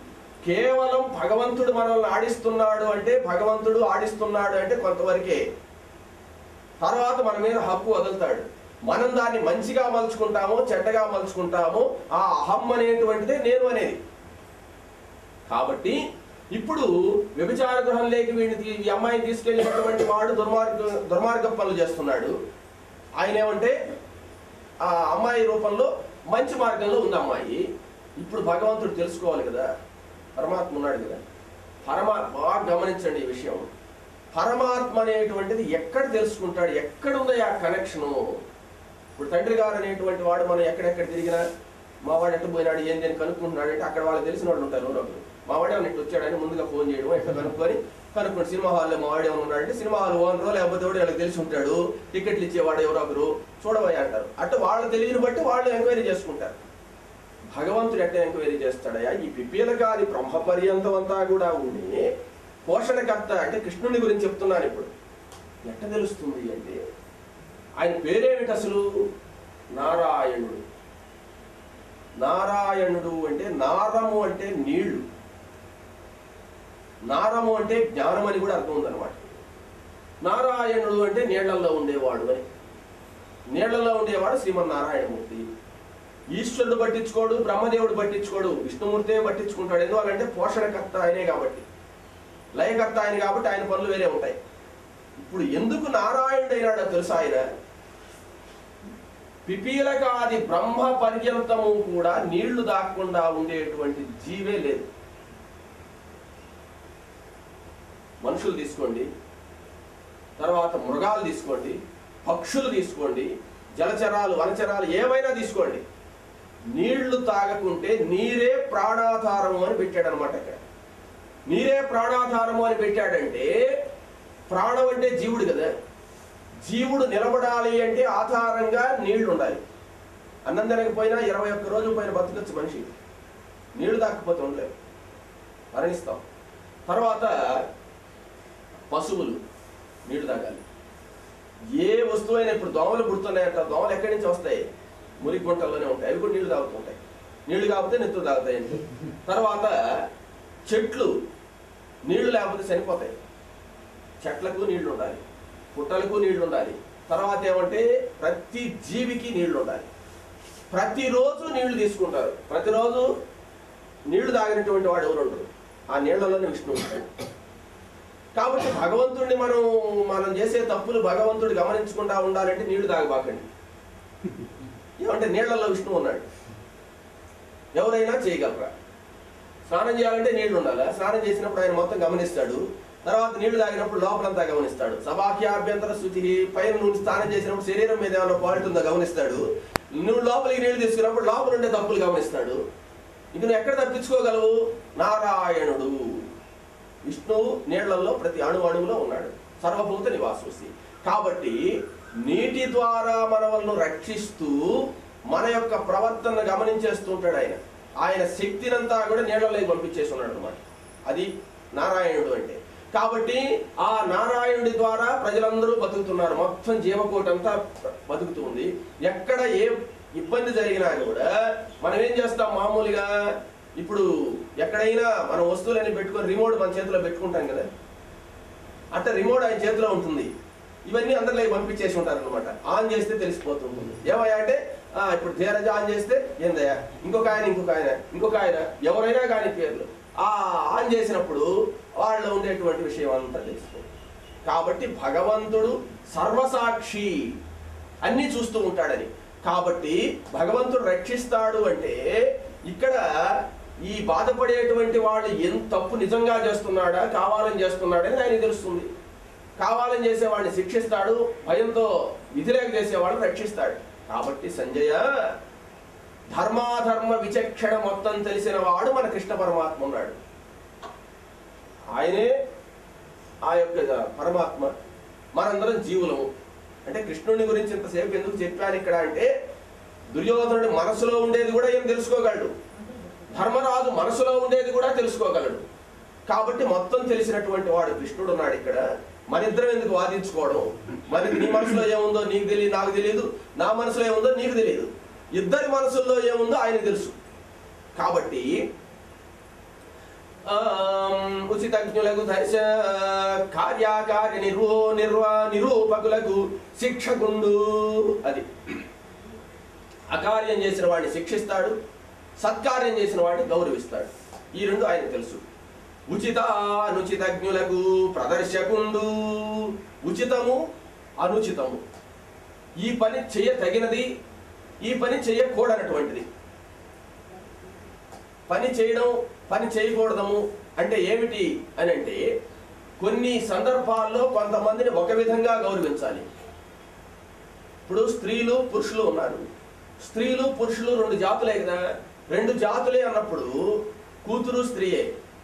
కేవలం భగవంతుడు మనల్ని ఆడిస్తున్నాడు అంటే భగవంతుడు ఆడిస్తున్నాడు అంటే కొంతవరకే తర్వాత మన మీద హక్కు వదులుతాడు మనం దాన్ని మంచిగా మలుచుకుంటామో చెడ్డగా మలుచుకుంటామో ఆ అహం అనేటువంటిదే నేను అనేది కాబట్టి ఇప్పుడు వ్యభిచార గృహంలోకి వీడిని తీ- ఈ అమ్మాయిని తీసుకెళ్ళినటువంటి వాడు దుర్మార్గ దుర్మార్గ పనులు చేస్తున్నాడు ఆయన ఏమంటే ఆ అమ్మాయి రూపంలో మంచి మార్గంలో ఉంది అమ్మాయి ఇప్పుడు భగవంతుడు తెలుసుకోవాలి కదా పరమాత్మ ఉన్నాడు కదా పరమాత్మ బాగా గమనించండి ఈ విషయం పరమాత్మ అనేటువంటిది ఎక్కడ తెలుసుకుంటాడు ఎక్కడ ఉంది ఆ కనెక్షను ఇప్పుడు తండ్రి గారు అనేటువంటి వాడు మనం ఎక్కడెక్కడ తిరిగినా మా వాడు ఎట్టు పోయినాడు ఏంది అని కనుక్కుంటున్నాడు అంటే అక్కడ వాళ్ళకి తెలిసిన వాళ్ళు ఉంటారు ఎవరో ఒకరు మా వాడు ఏమైనా ఇట్లా వచ్చాడని ముందుగా ఫోన్ చేయడం ఎట్లా కనుక్కొని కనుక్కోండి సినిమా హాల్లో మా వాడు ఏమైనా ఉన్నాడంటే సినిమా హాల్ ఓనరో లేకపోతే ఎవడో వాళ్ళకి తెలిసి ఉంటాడు టికెట్లు ఇచ్చేవాడు ఎవరో ఒకరు చూడబోయే అంటారు అటు వాళ్ళ తెలివిని బట్టి వాళ్ళు ఎంక్వైరీ చేసుకుంటారు భగవంతుడు ఎట్లా ఎంక్వైరీ చేస్తాడయ్యా ఈ పిపీలకాది బ్రహ్మ పర్యంతం అంతా కూడా ఉండి పోషణకర్త అంటే కృష్ణుని గురించి చెప్తున్నాను ఇప్పుడు ఎట్ట తెలుస్తుంది అంటే ఆయన పేరేమిటి అసలు నారాయణుడు నారాయణుడు అంటే నారము అంటే నీళ్లు నారము అంటే జ్ఞానం అని కూడా అర్థం ఉందన్నమాట నారాయణుడు అంటే నీళ్లలో ఉండేవాడు అని నీళ్లలో ఉండేవాడు శ్రీమన్నారాయణమూర్తి ఈశ్వరుడు పట్టించుకోడు బ్రహ్మదేవుడు పట్టించుకోడు విష్ణుమూర్తే పట్టించుకుంటాడు ఎందువల్లంటే పోషణకర్త ఆయనే కాబట్టి లయకర్త ఆయన కాబట్టి ఆయన పనులు వేరే ఉంటాయి ఇప్పుడు ఎందుకు నారాయణుడు అయినాడో తెలుసా ఆయన పిపీలకాది బ్రహ్మ పర్యంతము కూడా నీళ్లు దాక్కుండా ఉండేటువంటి జీవే లేదు మనుషులు తీసుకోండి తర్వాత మృగాలు తీసుకోండి పక్షులు తీసుకోండి జలచరాలు వనచరాలు ఏమైనా తీసుకోండి నీళ్లు తాగకుంటే నీరే ప్రాణాధారము అని పెట్టాడు అనమాట ఇక్కడ నీరే ప్రాణాధారము అని పెట్టాడంటే ప్రాణం అంటే జీవుడు కదా జీవుడు నిలబడాలి అంటే ఆధారంగా నీళ్లు ఉండాలి అన్నం తినకపోయినా ఇరవై ఒక్క రోజుల పైన బతకచ్చు మనిషి నీళ్లు తాకపోతే ఉండలేవు మరణిస్తాం తర్వాత పశువులు నీళ్లు తాగాలి ఏ వస్తువైనా ఇప్పుడు దోమలు పుడుతున్నాయంట దోమలు ఎక్కడి నుంచి వస్తాయి మురికి గుంటల్లోనే ఉంటాయి అవి కూడా నీళ్లు తాగుతుంటాయి నీళ్లు కాకపోతే నెత్తులు తాగుతాయండి తర్వాత చెట్లు నీళ్లు లేకపోతే చనిపోతాయి చెట్లకు నీళ్లు ఉండాలి పుట్టలకు నీళ్లు ఉండాలి తర్వాత ఏమంటే ప్రతి జీవికి నీళ్లు ఉండాలి ప్రతిరోజు నీళ్లు తీసుకుంటారు ప్రతిరోజు నీళ్లు తాగినటువంటి వాడు ఎవరు ఉండరు ఆ నీళ్లలోనే విష్ణు ఉంటాడు కాబట్టి భగవంతుడిని మనం మనం చేసే తప్పులు భగవంతుడు గమనించకుండా ఉండాలంటే నీళ్లు తాగబాకండి ఏమంటే నీళ్లలో విష్ణు ఉన్నాడు ఎవరైనా చేయగలరా స్నానం చేయాలంటే నీళ్లు ఉండాలి స్నానం చేసినప్పుడు ఆయన మొత్తం గమనిస్తాడు తర్వాత నీళ్లు తాగినప్పుడు లోపలంతా గమనిస్తాడు సభాఖ్యాభ్యంతర శుచి పైన నువ్వు స్నానం చేసినప్పుడు శరీరం మీద ఏమైనా ఫాల్ట్ ఉందో గమనిస్తాడు నువ్వు లోపలికి నీళ్లు తీసుకున్నప్పుడు లోపల ఉండే తప్పులు గమనిస్తాడు ఇంక నువ్వు ఎక్కడ తప్పించుకోగలవు నారాయణుడు విష్ణువు నీళ్లలో ప్రతి అణు అణువులో ఉన్నాడు సర్వభూత నివాసోసి కాబట్టి నీటి ద్వారా మనవలను రక్షిస్తూ మన యొక్క ప్రవర్తనను గమనించేస్తూ ఉంటాడు ఆయన ఆయన శక్తినంతా కూడా నీళ్ళలోకి పంపించేసి ఉన్నాడు అనమాట అది నారాయణుడు అంటే కాబట్టి ఆ నారాయణుడి ద్వారా ప్రజలందరూ బతుకుతున్నారు మొత్తం జీవకోటి అంతా బతుకుతుంది ఎక్కడ ఏ ఇబ్బంది జరిగినా కూడా మనం ఏం చేస్తాం మామూలుగా ఇప్పుడు ఎక్కడైనా మన వస్తువులన్నీ పెట్టుకొని రిమోట్ మన చేతిలో పెట్టుకుంటాం కదా అట్ట రిమోట్ ఆయన చేతిలో ఉంటుంది ఇవన్నీ అందరిలోకి పంపించేసి ఉంటారు అనమాట ఆన్ చేస్తే తెలిసిపోతుంటుంది ఏమయ్యా అంటే ఆ, ఇప్పుడు ధీరజ ఆన్ చేస్తే ఏందయ్యా ఇంకొక ఆయన ఇంకొక ఆయన ఇంకొక ఆయన ఎవరైనా కానీ పేర్లు ఆ ఆన్ చేసినప్పుడు వాళ్ళలో ఉండేటువంటి విషయం అంతా తెలిసిపోతుంది కాబట్టి భగవంతుడు సర్వసాక్షి అన్నీ చూస్తూ ఉంటాడని కాబట్టి భగవంతుడు రక్షిస్తాడు అంటే ఇక్కడ ఈ బాధపడేటువంటి వాళ్ళు ఎంత తప్పు నిజంగా చేస్తున్నాడా కావాలని చేస్తున్నాడని ఆయన తెలుస్తుంది కావాలని చేసేవాడిని శిక్షిస్తాడు భయంతో విధిలేక చేసేవాడిని రక్షిస్తాడు కాబట్టి సంజయ ధర్మాధర్మ విచక్షణ మొత్తం తెలిసిన వాడు మన కృష్ణ పరమాత్మ ఉన్నాడు ఆయనే ఆ యొక్క పరమాత్మ మనందరం జీవులము అంటే కృష్ణుని గురించి ఇంతసేపు ఎందుకు చెప్పాను ఇక్కడ అంటే దుర్యోధనుడి మనసులో ఉండేది కూడా ఏం తెలుసుకోగలడు ధర్మరాజు మనసులో ఉండేది కూడా తెలుసుకోగలడు కాబట్టి మొత్తం తెలిసినటువంటి వాడు కృష్ణుడు ఉన్నాడు ఇక్కడ మన ఇద్దరం ఎందుకు వాదించుకోవడం మరి నీ మనసులో ఏముందో నీకు తెలియదు నాకు తెలియదు నా మనసులో ఏముందో నీకు తెలియదు ఇద్దరి మనసుల్లో ఏముందో ఆయన తెలుసు కాబట్టి ఆం, ఉచితజ్ఞులకు దర్శ కార్యాకార్య నిర్వో నిర్వా నిరూపకులకు శిక్షకుండు అది అకార్యం చేసిన వాడిని శిక్షిస్తాడు సత్కార్యం చేసిన వాడిని గౌరవిస్తాడు ఈ రెండు ఆయన తెలుసు ఉచిత అనుచితజ్ఞులకు ప్రదర్శకుండు ఉచితము అనుచితము ఈ పని చేయ తగినది ఈ పని చేయకూడనటువంటిది పని చేయడం పని చేయకూడదము అంటే ఏమిటి అని అంటే కొన్ని సందర్భాల్లో కొంతమందిని ఒక విధంగా గౌరవించాలి ఇప్పుడు స్త్రీలు పురుషులు ఉన్నారు స్త్రీలు పురుషులు రెండు జాతులే కదా రెండు జాతులే అన్నప్పుడు కూతురు స్త్రీయే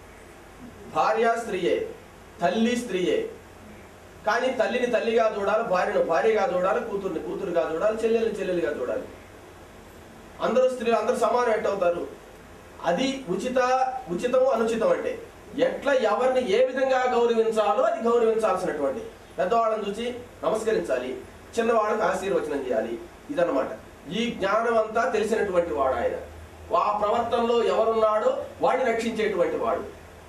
భార్య స్త్రీయే తల్లి స్త్రీయే కానీ తల్లిని తల్లిగా చూడాలి భార్యను భార్యగా చూడాలి కూతుర్ని కూతురుగా చూడాలి చెల్లెల్ని చెల్లెలుగా చూడాలి అందరూ స్త్రీలు అందరూ సమానం ఎట్టవుతారు అది ఉచిత ఉచితం అనుచితం అంటే ఎట్లా ఎవరిని ఏ విధంగా గౌరవించాలో అది గౌరవించాల్సినటువంటి పెద్దవాళ్ళని చూసి నమస్కరించాలి చిన్నవాళ్ళకి ఆశీర్వచనం చేయాలి ఇదన్నమాట ఈ జ్ఞానం అంతా తెలిసినటువంటి వాడు ఆయన ఆ ప్రవర్తనలో ఎవరున్నాడో వాడిని రక్షించేటువంటి వాడు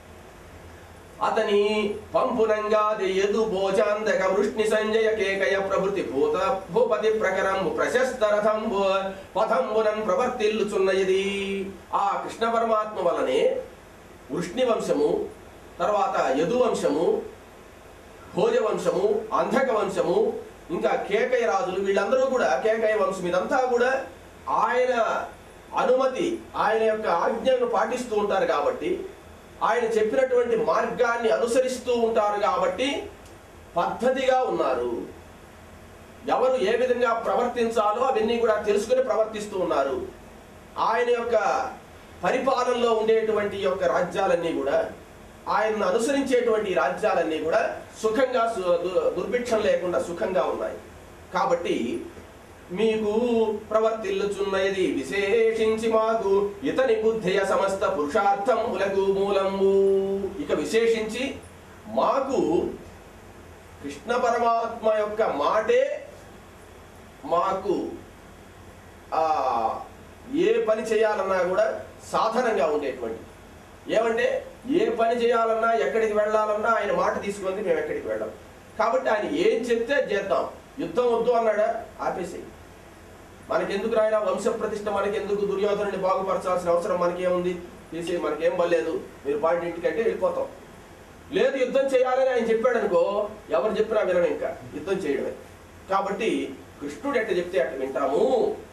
అతని పంపునంగా ఎదు భోజాంధక వృష్ణి సంజయ కేకయ ప్రభృతి భూత భూపతి ప్రకరంబు ప్రశస్త రథంబు పథంబునం ప్రవర్తిల్లుచున్నది ఆ కృష్ణ పరమాత్మ వలనే వృష్ణి వంశము తర్వాత యదు వంశము భోజ వంశము అంధక వంశము ఇంకా కేకయ రాజులు వీళ్ళందరూ కూడా కేకయ వంశం ఇదంతా కూడా ఆయన అనుమతి ఆయన యొక్క ఆజ్ఞను పాటిస్తూ ఉంటారు కాబట్టి ఆయన చెప్పినటువంటి మార్గాన్ని అనుసరిస్తూ ఉంటారు కాబట్టి పద్ధతిగా ఉన్నారు ఎవరు ఏ విధంగా ప్రవర్తించాలో అవన్నీ కూడా తెలుసుకుని ప్రవర్తిస్తూ ఉన్నారు ఆయన యొక్క పరిపాలనలో ఉండేటువంటి యొక్క రాజ్యాలన్నీ కూడా ఆయనను అనుసరించేటువంటి ఈ రాజ్యాలన్నీ కూడా సుఖంగా సు- దు- దుర్భిక్షం లేకుండా సుఖంగా ఉన్నాయి కాబట్టి మీకు ప్రవర్తిల్లుచున్నది విశేషించి మాకు ఇతని బుద్ధియ సమస్త పురుషార్థం ములకు మూలంబు ఇక విశేషించి మాకు కృష్ణ పరమాత్మ యొక్క మాటే మాకు ఆ ఏ పని చేయాలన్నా కూడా సాధనంగా ఉండేటువంటి ఏమంటే ఏ పని చేయాలన్నా ఎక్కడికి వెళ్ళాలన్నా ఆయన మాట తీసుకుంది మేము ఎక్కడికి వెళ్ళాం కాబట్టి ఆయన ఏం చెప్తే అది చేద్దాం యుద్ధం వద్దు అన్నాడా ఆపేసి మనకెందుకు రాయన వంశ ప్రతిష్ట మనకెందుకు దుర్యోధనుని బాగుపరచాల్సిన అవసరం మనకేముంది తీసి మనకేం పర్లేదు మీరు పాయింట్ ఇంటికంటే వెళ్ళిపోతాం లేదు యుద్ధం చేయాలని ఆయన చెప్పాడు అనుకో ఎవరు చెప్పినా వినం ఇంకా యుద్ధం చేయడమే కాబట్టి కృష్ణుడు ఎట్ట చెప్తే అట్ట వింటాము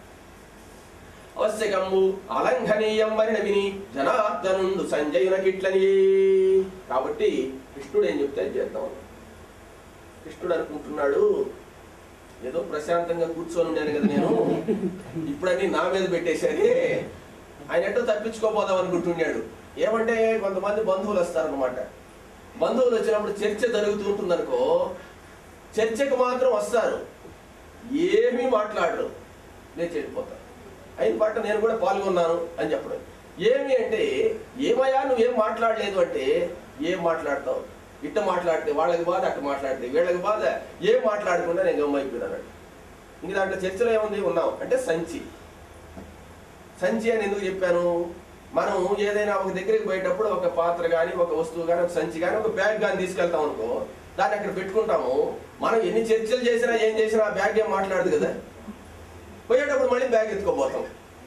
అవశ్యకము అలంఘనీయం వరిన విని జనార్దనుండు సంజయున కిట్లని కాబట్టి కృష్ణుడు ఏం చెప్తే అది చేద్దాం కృష్ణుడు అనుకుంటున్నాడు ఏదో ప్రశాంతంగా కూర్చొని ఉన్నాను కదా నేను ఇప్పుడన్నీ నా మీద పెట్టేసరి ఆయన ఎట్టో తప్పించుకోపోదాం అనుకుంటున్నాడు ఏమంటే కొంతమంది బంధువులు వస్తారనమాట బంధువులు వచ్చినప్పుడు చర్చ జరుగుతూ ఉంటుందనుకో చర్చకు మాత్రం వస్తారు ఏమీ మాట్లాడరు నేను చెడిపోతాను అయిన పాట నేను కూడా పాల్గొన్నాను అని చెప్పడం ఏమి అంటే ఏమయ్యా నువ్వేం మాట్లాడలేదు అంటే ఏం మాట్లాడతావు ఇట్ట మాట్లాడితే వాళ్ళకి బాధ అట్ట మాట్లాడితే వీళ్ళకి బాధ ఏం మాట్లాడకుండా నేను గమ్మైపోయినాను ఇంక దాంట్లో చర్చలో ఏముంది ఉన్నాం అంటే సంచి సంచి అని ఎందుకు చెప్పాను మనం ఏదైనా ఒక దగ్గరికి పోయేటప్పుడు ఒక పాత్ర కానీ ఒక వస్తువు కానీ ఒక సంచి కానీ ఒక బ్యాగ్ కానీ తీసుకెళ్తాం అనుకో దాన్ని అక్కడ పెట్టుకుంటాము మనం ఎన్ని చర్చలు చేసినా ఏం చేసినా ఆ బ్యాగ్ ఏం మాట్లాడదు కదా పోయేటప్పుడు మళ్ళీ బ్యాగ్ ఎత్తుకోబోతాం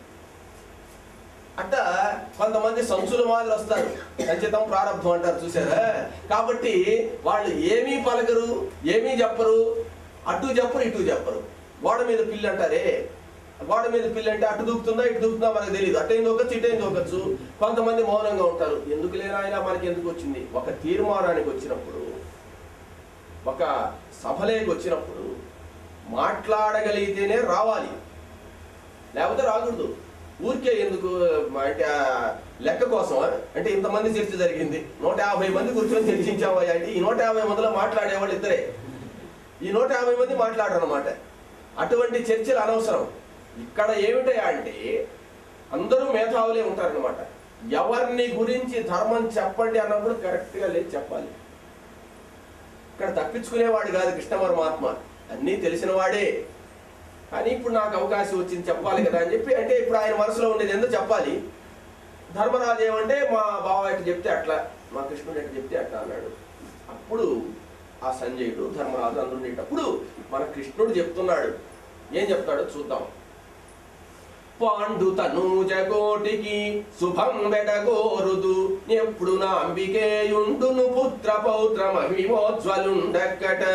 అట్ట కొంతమంది సంచుల మాదిరి వస్తారు ఖచ్చితం ప్రారంభం అంటారు చూసారా కాబట్టి వాళ్ళు ఏమీ పలకరు ఏమీ చెప్పరు అటు చెప్పరు ఇటు చెప్పరు గోడ మీద పిల్లి అంటారే గోడ మీద పిల్లి అంటే అటు దూకుతుందా ఇటు దూకుతుందా మనకు తెలియదు అటైంది ఒకచ్చు ఇటైంది ఒకచ్చు కొంతమంది మౌనంగా ఉంటారు ఎందుకు లేనా అయినా మనకి ఎందుకు వచ్చింది ఒక తీర్మానానికి వచ్చినప్పుడు ఒక సభలేకి వచ్చినప్పుడు మాట్లాడగలిగితేనే రావాలి లేకపోతే రాకూడదు ఊరికే ఎందుకు అంటే ఆ లెక్క కోసం అంటే ఇంతమంది చర్చ జరిగింది నూట యాభై మంది కూర్చొని చర్చించావా అంటే ఈ నూట యాభై మందిలో మాట్లాడేవాళ్ళు ఇద్దరే ఈ నూట యాభై మంది మాట్లాడరు అనమాట అటువంటి చర్చలు అనవసరం ఇక్కడ ఏమిటయా అంటే అందరూ మేధావులే ఉంటారనమాట ఎవరిని గురించి ధర్మం చెప్పండి అన్నప్పుడు కరెక్ట్గా లేదు చెప్పాలి ఇక్కడ తప్పించుకునేవాడు కాదు కృష్ణ పరమాత్మ అన్నీ తెలిసిన వాడే కానీ ఇప్పుడు నాకు అవకాశం వచ్చింది చెప్పాలి కదా అని చెప్పి అంటే ఇప్పుడు ఆయన మనసులో ఉండేది ఎందుకు చెప్పాలి ధర్మరాజు ఏమంటే మా బావ ఎట్లా చెప్తే అట్లా మా కృష్ణుడు ఎట్లా చెప్తే అట్లా అన్నాడు అప్పుడు ఆ సంజయుడు ధర్మరాజు అందరూ ఉండేటప్పుడు మన కృష్ణుడు చెప్తున్నాడు ఏం చెప్తాడో చూద్దాం పాండు తనూజ కోటికి శుభం వెడగోరుదు ఎప్పుడు నా అంబికేయుండును పుత్ర పౌత్ర మహిమోజ్వలుండక్కట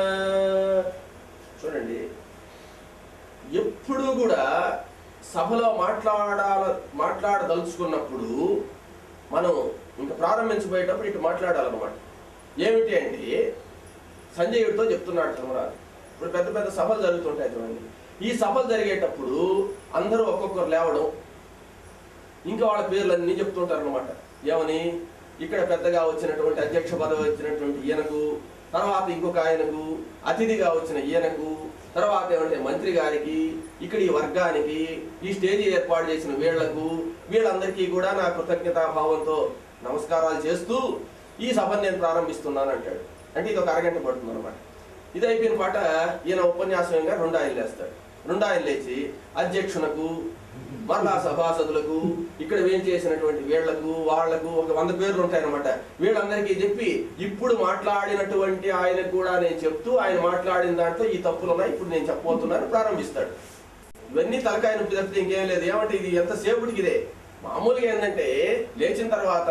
చూడండి ఎప్పుడు కూడా సభలో మాట్లాడాల మాట్లాడదలుచుకున్నప్పుడు మనం ఇంకా ప్రారంభించబోయేటప్పుడు ఇటు మాట్లాడాలన్నమాట ఏమిటి అంటే సంజయుడితో చెప్తున్నాడు ధర్మరాజు ఇప్పుడు పెద్ద పెద్ద సభలు జరుగుతుంటాయి చూడండి ఈ సభలు జరిగేటప్పుడు అందరూ ఒక్కొక్కరు లేవడం ఇంకా వాళ్ళ పేర్లన్నీ చెప్తుంటారు అనమాట ఏమని ఇక్కడ పెద్దగా వచ్చినటువంటి అధ్యక్ష పదవి వచ్చినటువంటి ఈయనకు తర్వాత ఇంకొక ఆయనకు అతిథిగా వచ్చిన ఈయనకు తర్వాత ఏమంటే మంత్రి గారికి ఇక్కడ ఈ వర్గానికి ఈ స్టేజీ ఏర్పాటు చేసిన వీళ్లకు వీళ్ళందరికీ కూడా నా కృతజ్ఞతాభావంతో నమస్కారాలు చేస్తూ ఈ సభను నేను ప్రారంభిస్తున్నాను అంటాడు అంటే ఇది ఒక అరగంట పడుతుంది అనమాట ఇది అయిపోయిన పాట ఈయన ఉపన్యాసంగా రెండు ఆయన లేస్తాడు రెండు ఆయన లేచి అధ్యక్షునకు మరలా సభాసదులకు ఇక్కడ ఏం చేసినటువంటి వీళ్లకు వాళ్లకు ఒక వంద పేర్లు ఉంటాయన్నమాట వీళ్ళందరికీ చెప్పి ఇప్పుడు మాట్లాడినటువంటి ఆయన కూడా నేను చెప్తూ ఆయన మాట్లాడిన దాంట్లో ఈ తప్పులు ఉన్నాయి ఇప్పుడు నేను చెప్పబోతున్నాను ప్రారంభిస్తాడు ఇవన్నీ తలకాయ నొప్పి తప్పితే ఇంకేం లేదు ఏమంటే ఇది ఎంతసేపటికి ఇదే మామూలుగా ఏంటంటే లేచిన తర్వాత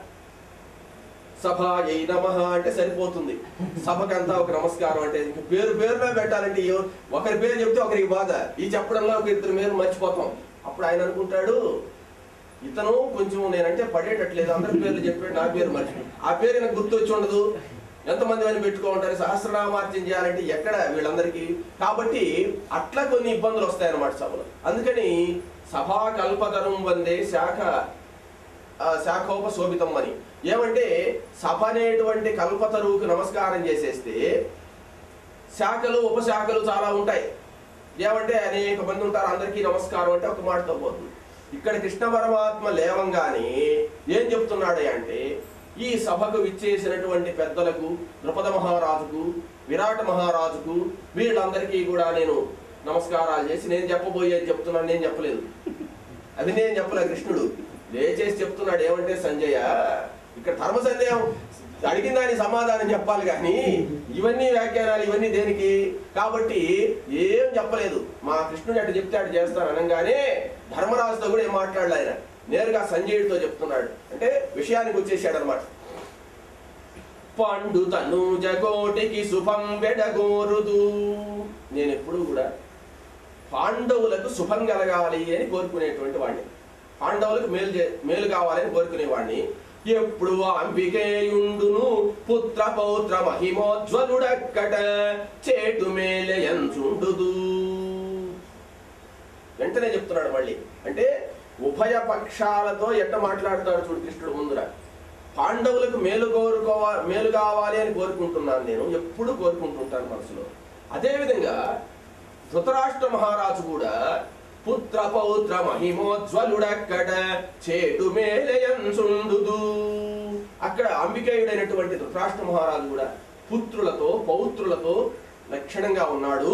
సభ అయి నమ అంటే సరిపోతుంది సభకంతా ఒక నమస్కారం అంటే ఇంక పేరు పేరులో పెట్టాలంటే ఎవ- ఒకరి పేరు చెప్తే ఒకరికి బాధ ఈ చెప్పడంలో ఒక ఇద్దరు పేరు మర్చిపోతాం అప్పుడు ఆయన అనుకుంటాడు ఇతను కొంచెం నేనంటే పడేటట్లేదు అందరి పేర్లు చెప్పాడు నా పేరు మర్చి ఆ పేరు నాకు గుర్తు వచ్చి ఉండదు ఎంతమంది అని పెట్టుకుంటారు సహస్రనామార్చన చేయాలంటే ఎక్కడ వీళ్ళందరికీ కాబట్టి అట్లా కొన్ని ఇబ్బందులు వస్తాయన్నమాట సభలో అందుకని సభా కల్పతరం వందే శాఖ ఆ, శాఖోపశోభితం అని ఏమంటే సభ అనేటువంటి కల్పతరువుకు నమస్కారం చేసేస్తే శాఖలు ఉపశాఖలు చాలా ఉంటాయి ఏమంటే అనేక మంది ఉంటారు అందరికీ నమస్కారం అంటే ఒక మాటతో పోతుంది ఇక్కడ కృష్ణ పరమాత్మ లేవంగానే ఏం చెప్తున్నాడు అంటే ఈ సభకు విచ్చేసినటువంటి పెద్దలకు ద్రుపద మహారాజుకు విరాట మహారాజుకు వీళ్ళందరికీ కూడా నేను నమస్కారాలు చేసి నేను చెప్పబోయేది చెప్తున్నాను నేను చెప్పలేదు అది నేను చెప్పలే కృష్ణుడు లేచేసి చెప్తున్నాడు ఏమంటే సంజయ ఇక్కడ ధర్మ సందేహం అడిగిన దాని సమాధానం చెప్పాలి కానీ ఇవన్నీ వ్యాఖ్యానాలు ఇవన్నీ దేనికి కాబట్టి ఏం చెప్పలేదు మా కృష్ణుడు అటు చెప్తే అటు చేస్తాను అనగానే ధర్మరాజుతో కూడా ఏం మాట్లాడలే ఆయన నేరుగా సంజయుడితో చెప్తున్నాడు అంటే విషయానికి వచ్చేసాడు అనమాట పండు తను జగోటికి శుభం వెడగోరుదు నేను ఎప్పుడు కూడా పాండవులకు శుభం కలగాలి అని కోరుకునేటువంటి వాడిని పాండవులకు మేలు చే- మేలు కావాలని కోరుకునేవాడిని ఎప్పుడు అంబికేయుండును పుత్ర పౌత్ర మహిమోజ్వలుడక్కట చేటు మేలయంచుండుదు వెంటనే చెప్తున్నాడు మళ్ళీ అంటే ఉభయ పక్షాలతో ఎట్ట మాట్లాడతాడు చూడు కృష్ణుడు ముందురా పాండవులకు మేలు కోరుకోవా మేలు కావాలి అని కోరుకుంటున్నాను నేను ఎప్పుడు కోరుకుంటుంటాను మనసులో అదేవిధంగా ధృతరాష్ట్ర మహారాజు కూడా పుత్ర పౌత్ర మహిమోజ్వలుడక్కడ చేటు మేలయంచుండుదు అక్కడ అంబికేయుడైనటువంటి ధృతరాష్ట్ర మహారాజు కూడా పుత్రులతో పౌత్రులతో లక్షణంగా ఉన్నాడు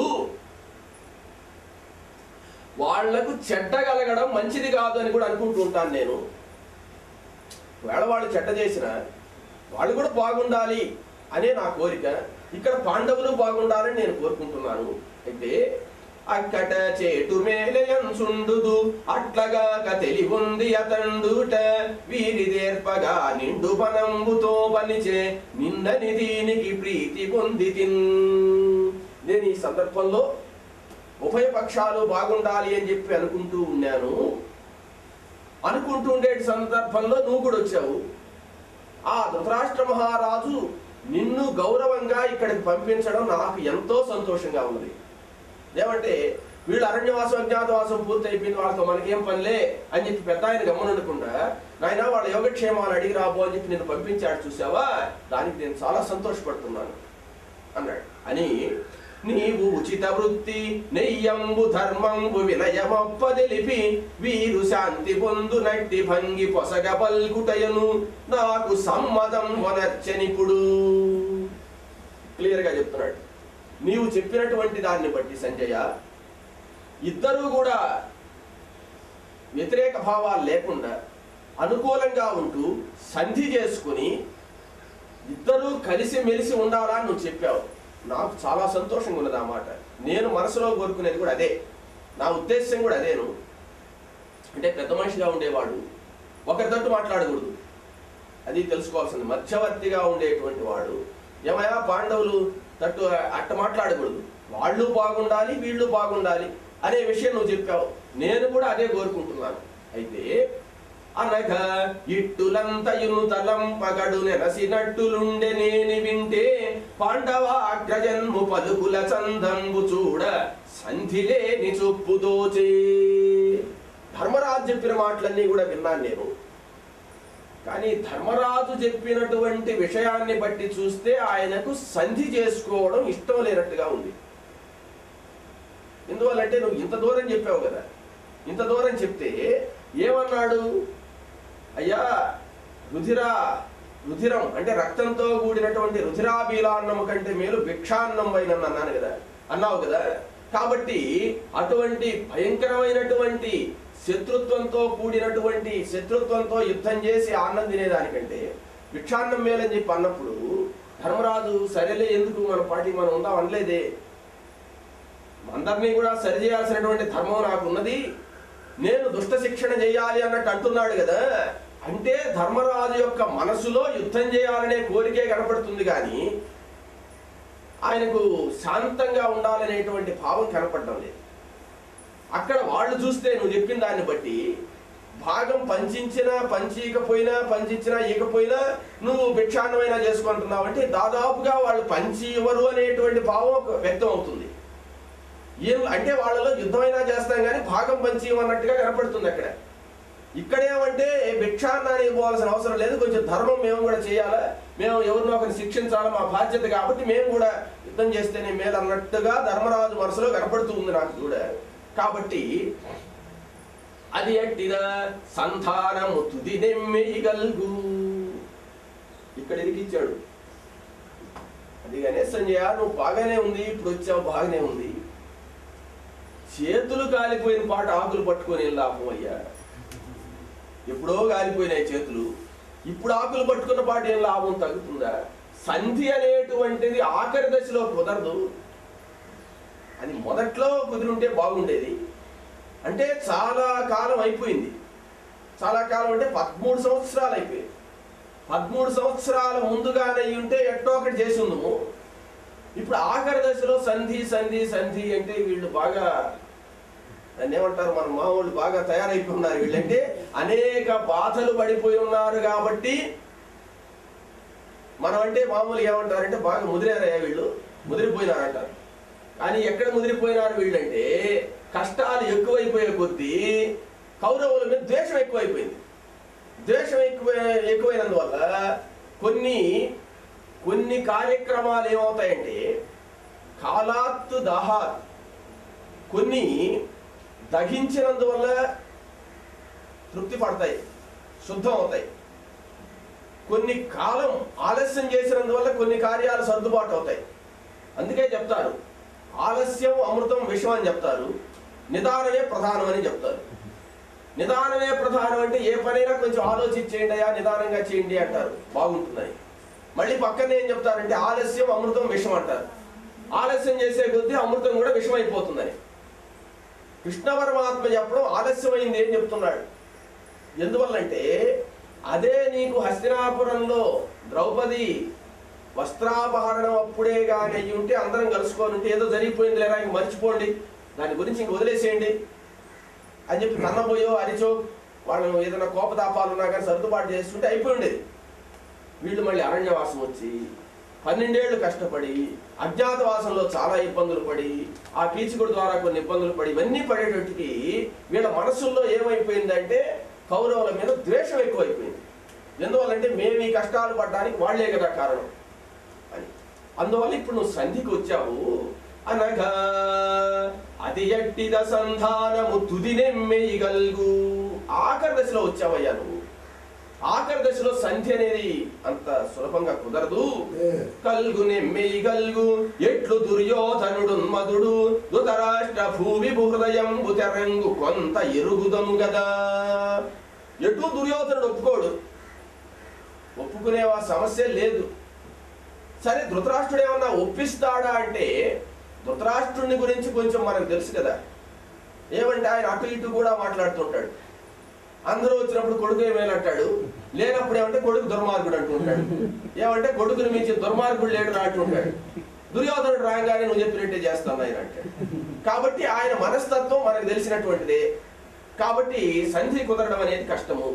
వాళ్లకు చెడ్డ కలగడం మంచిది కాదు అని కూడా అనుకుంటూ ఉంటాను నేను ఒకవేళ వాళ్ళు చెడ్డ చేసిన వాళ్ళు కూడా బాగుండాలి అనే నా కోరిక ఇక్కడ పాండవులు బాగుండాలని నేను కోరుకుంటున్నాను అయితే అక్కట చేటు మేలయంచుండుదు అట్లగాక తెలివుంది అతండుట వీరిదేర్పగా నిండు పనంబుతో పనిచే నిన్నని దీనికి ప్రీతి పొంది నేను ఈ సందర్భంలో ఉభయ పక్షాలు బాగుండాలి అని చెప్పి అనుకుంటూ ఉన్నాను అనుకుంటూ ఉండే సందర్భంలో నువ్వు కూడా వచ్చావు ఆ ధృతరాష్ట్ర మహారాజు నిన్ను గౌరవంగా ఇక్కడికి పంపించడం నాకు ఎంతో సంతోషంగా ఉన్నది ఏమంటే వీళ్ళు అరణ్యవాసం అజ్ఞాతవాసం పూర్తి అయిపోయింది వాళ్ళతో మనకేం పనిలే అని చెప్పి పెద్ద ఆయన గమనకుండా నాయన వాళ్ళ యోగక్షేమాలు అడిగి రాబో అని చెప్పి నేను పంపించాడు చూసావా దానికి నేను చాలా సంతోషపడుతున్నాను అన్నాడు అని నీవు ఉచిత వృత్తి నెయ్యంబు ధర్మంబు వినయమొప్పదెలిపి వీరు శాంతి పొందు నట్టి భంగి పొసగ పల్కుటయను నాకు సమ్మతం వనర్చనిపుడు క్లియర్ గా చెప్తున్నాడు నీవు చెప్పినటువంటి దాన్ని బట్టి సంజయ ఇద్దరూ కూడా వ్యతిరేక భావాలు లేకుండా అనుకూలంగా ఉంటూ సంధి చేసుకుని ఇద్దరూ కలిసి మెలిసి ఉండాలా అని నువ్వు చెప్పావు నాకు చాలా సంతోషంగా ఉన్నది ఆ మాట నేను మనసులో కోరుకునేది కూడా అదే నా ఉద్దేశం కూడా అదేను అంటే పెద్ద మనిషిగా ఉండేవాడు ఒకరి తట్టు మాట్లాడకూడదు అది తెలుసుకోవాల్సింది మధ్యవర్తిగా ఉండేటువంటి వాడు ఏమయ్యా పాండవులు తట్టు అట్ట మాట్లాడకూడదు వాళ్ళు బాగుండాలి వీళ్ళు బాగుండాలి అనే విషయం నువ్వు చెప్పావు నేను కూడా అదే కోరుకుంటున్నాను అయితే అనగా ఇట్టులంతయును తలంపగడు నెరసినట్టులుండె నేని వింటే పాండవాగ్రజన్ము పలుకుల చందంబు చూడ సంధిలేని చొప్పు దోచే ధర్మరాజు చెప్పిన మాటలన్నీ కూడా విన్నాను నేను కానీ ధర్మరాజు చెప్పినటువంటి విషయాన్ని బట్టి చూస్తే ఆయనకు సంధి చేసుకోవడం ఇష్టం లేనట్టుగా ఉంది ఎందువల్లంటే నువ్వు ఇంత దూరం చెప్పావు కదా ఇంత దూరం చెప్తే ఏమన్నాడు అయ్యా రుధిర రుధిరం అంటే రక్తంతో కూడినటువంటి రుధిరాబీలాన్నము కంటే మేలు భిక్షాన్నం పైన అన్నాను కదా అన్నావు కదా కాబట్టి అటువంటి భయంకరమైనటువంటి శత్రుత్వంతో కూడినటువంటి శత్రుత్వంతో యుద్ధం చేసి ఆన్నం తినేదానికంటే భిక్షాన్నం మేలని చెప్పి అన్నప్పుడు ధర్మరాజు సరేలే ఎందుకు మన పాటి మనం ఉందాం అనలేదే అందరినీ కూడా సరి చేయాల్సినటువంటి ధర్మం నాకు ఉన్నది నేను దుష్ట శిక్షణ చేయాలి అన్నట్టు అంటున్నాడు కదా అంటే ధర్మరాజు యొక్క మనసులో యుద్ధం చేయాలనే కోరికే కనపడుతుంది కానీ ఆయనకు శాంతంగా ఉండాలనేటువంటి భావం కనపడడం లేదు అక్కడ వాళ్ళు చూస్తే నువ్వు చెప్పిన దాన్ని బట్టి భాగం పంచించినా పంచీకపోయినా పంచించినా ఇకపోయినా నువ్వు భిక్షాన్నమైనా చేసుకుంటున్నావు అంటే దాదాపుగా వాళ్ళు పంచి ఇవ్వరు అనేటువంటి భావం వ్యక్తం అవుతుంది ఏం అంటే వాళ్ళలో యుద్ధమైనా చేస్తాం కానీ భాగం పంచి ఇవ్వనట్టుగా కనపడుతుంది అక్కడ ఇక్కడేమంటే భిక్షాన్నానికి పోవాల్సిన అవసరం లేదు కొంచెం ధర్మం మేము కూడా చేయాలా మేము ఎవరినో ఒకరిని శిక్షించాలా మా బాధ్యత కాబట్టి మేము కూడా యుద్ధం చేస్తేనే మేలు అన్నట్టుగా ధర్మరాజు మనసులో కనపడుతూ ఉంది నాకు కూడా కాబట్టి అది ఎట్టిన సంధానము తుది నెమ్మెయగల్గు ఇక్కడ ఇరికిచ్చాడు అది గణేష్ సంజయ నువ్వు బాగానే ఉంది ఇప్పుడు వచ్చావు బాగానే ఉంది చేతులు కాలిపోయిన పాట ఆకులు పట్టుకొని ఏం లాభం అయ్యా ఎప్పుడో కాలిపోయినాయి చేతులు ఇప్పుడు ఆకులు పట్టుకున్న పాట ఏం లాభం తగ్గుతుందా సంధి అనేటువంటిది ఆఖరి దశలో కుదరదు అది మొదట్లో కుదిరుంటే బాగుండేది అంటే చాలా కాలం అయిపోయింది చాలా కాలం అంటే పదమూడు సంవత్సరాలు అయిపోయింది పదమూడు సంవత్సరాల ముందుగానే అయి ఉంటే ఎట్టో ఒకటి చేసి ఉందము ఇప్పుడు ఆఖరి దశలో సంధి సంధి సంధి అంటే వీళ్ళు బాగా దాన్ని ఏమంటారు మన మామూలు బాగా తయారైపోయి ఉన్నారు వీళ్ళంటే అనేక బాధలు పడిపోయి ఉన్నారు కాబట్టి మనం అంటే మామూలు ఏమంటారంటే బాగా ముదిరారయ్యా వీళ్ళు ముదిరిపోయినారంటారు కానీ ఎక్కడ ముదిరిపోయినారు వీళ్ళంటే కష్టాలు ఎక్కువైపోయే కొద్దీ కౌరవుల మీద ద్వేషం ఎక్కువైపోయింది ద్వేషం ఎక్కువ ఎక్కువైనందువల్ల కొన్ని కొన్ని కార్యక్రమాలు ఏమవుతాయంటే కాలాత్ దహాత్ కొన్ని దహించినందువల్ల తృప్తి పడతాయి శుద్ధం అవుతాయి కొన్ని కాలం ఆలస్యం చేసినందువల్ల కొన్ని కార్యాలు సర్దుబాటు అవుతాయి అందుకే చెప్తారు ఆలస్యం అమృతం విషం అని చెప్తారు నిదానమే ప్రధానం అని చెప్తారు నిదానమే ప్రధానం అంటే ఏ పనైనా కొంచెం ఆలోచించేయండి అయ్యా నిదానంగా చేయండి అంటారు బాగుంటున్నాయి మళ్ళీ పక్కన ఏం చెప్తారంటే ఆలస్యం అమృతం విషం అంటారు ఆలస్యం చేసే కొద్దీ అమృతం కూడా విషం అయిపోతుందని కృష్ణ పరమాత్మ చెప్పడం ఆలస్యమైంది అని చెప్తున్నాడు ఎందువల్లంటే అదే నీకు హస్తినాపురంలో ద్రౌపది వస్త్రాపహరణం అప్పుడే కానీ అయ్యి ఉంటే అందరం కలుసుకొని ఉంటే ఏదో జరిగిపోయింది లేరా ఇంక మర్చిపోండి దాని గురించి ఇంక వదిలేసేయండి అని చెప్పి తన్నబోయో అరిచో వాళ్ళు ఏదైనా కోపతాపాలు ఉన్నా కానీ సర్దుబాటు చేస్తుంటే అయిపోయి ఉండేది వీళ్ళు మళ్ళీ అరణ్యవాసం వచ్చి పన్నెండేళ్లు కష్టపడి అజ్ఞాతవాసంలో చాలా ఇబ్బందులు పడి ఆ కీచకుడు ద్వారా కొన్ని ఇబ్బందులు పడి ఇవన్నీ పడేటట్టుకి వీళ్ళ మనసుల్లో ఏమైపోయిందంటే కౌరవుల మీద ద్వేషం ఎక్కువైపోయింది ఎందువల్లంటే మేము ఈ కష్టాలు పడడానికి వాళ్లే కదా కారణం అని అందువల్ల ఇప్పుడు నువ్వు సంధికి వచ్చావు అనగా అది ఎట్టిద సంధానము తుది నెమ్మెయ్యగల్గు ఆఖరి దశలో వచ్చావయ్యా నువ్వు ఆఖరి దశలో సంధి అనేది అంత సులభంగా కుదరదు కల్గు నెమ్మెయి గల్గు ఎట్లు దుర్యోధనుడు మధుడు ధృతరాష్ట్ర భూమి హృదయంబు తెరంగు కొంత ఎరుగుదము గదా ఎటు దుర్యోధనుడు ఒప్పుకోడు ఒప్పుకునే ఆ సమస్య లేదు సరే ధృతరాష్ట్రుడు ఏమన్నా ఒప్పిస్తాడా అంటే ధృతరాష్ట్రుని గురించి కొంచెం మనకు తెలుసు కదా ఏమంటే ఆయన అటు ఇటు కూడా మాట్లాడుతుంటాడు అందరూ వచ్చినప్పుడు కొడుకు ఏమేలంటాడు లేనప్పుడు ఏమంటే కొడుకు దుర్మార్గుడు అంటుంటాడు ఏమంటే కొడుకుని మించి దుర్మార్గుడు లేడు అంటుంటాడు దుర్యోధనుడు రాగానే నువ్వు చెప్పినట్టే చేస్తాను ఆయన అంటాడు కాబట్టి ఆయన మనస్తత్వం మనకు తెలిసినటువంటిదే కాబట్టి సంధి కుదరడం అనేది కష్టము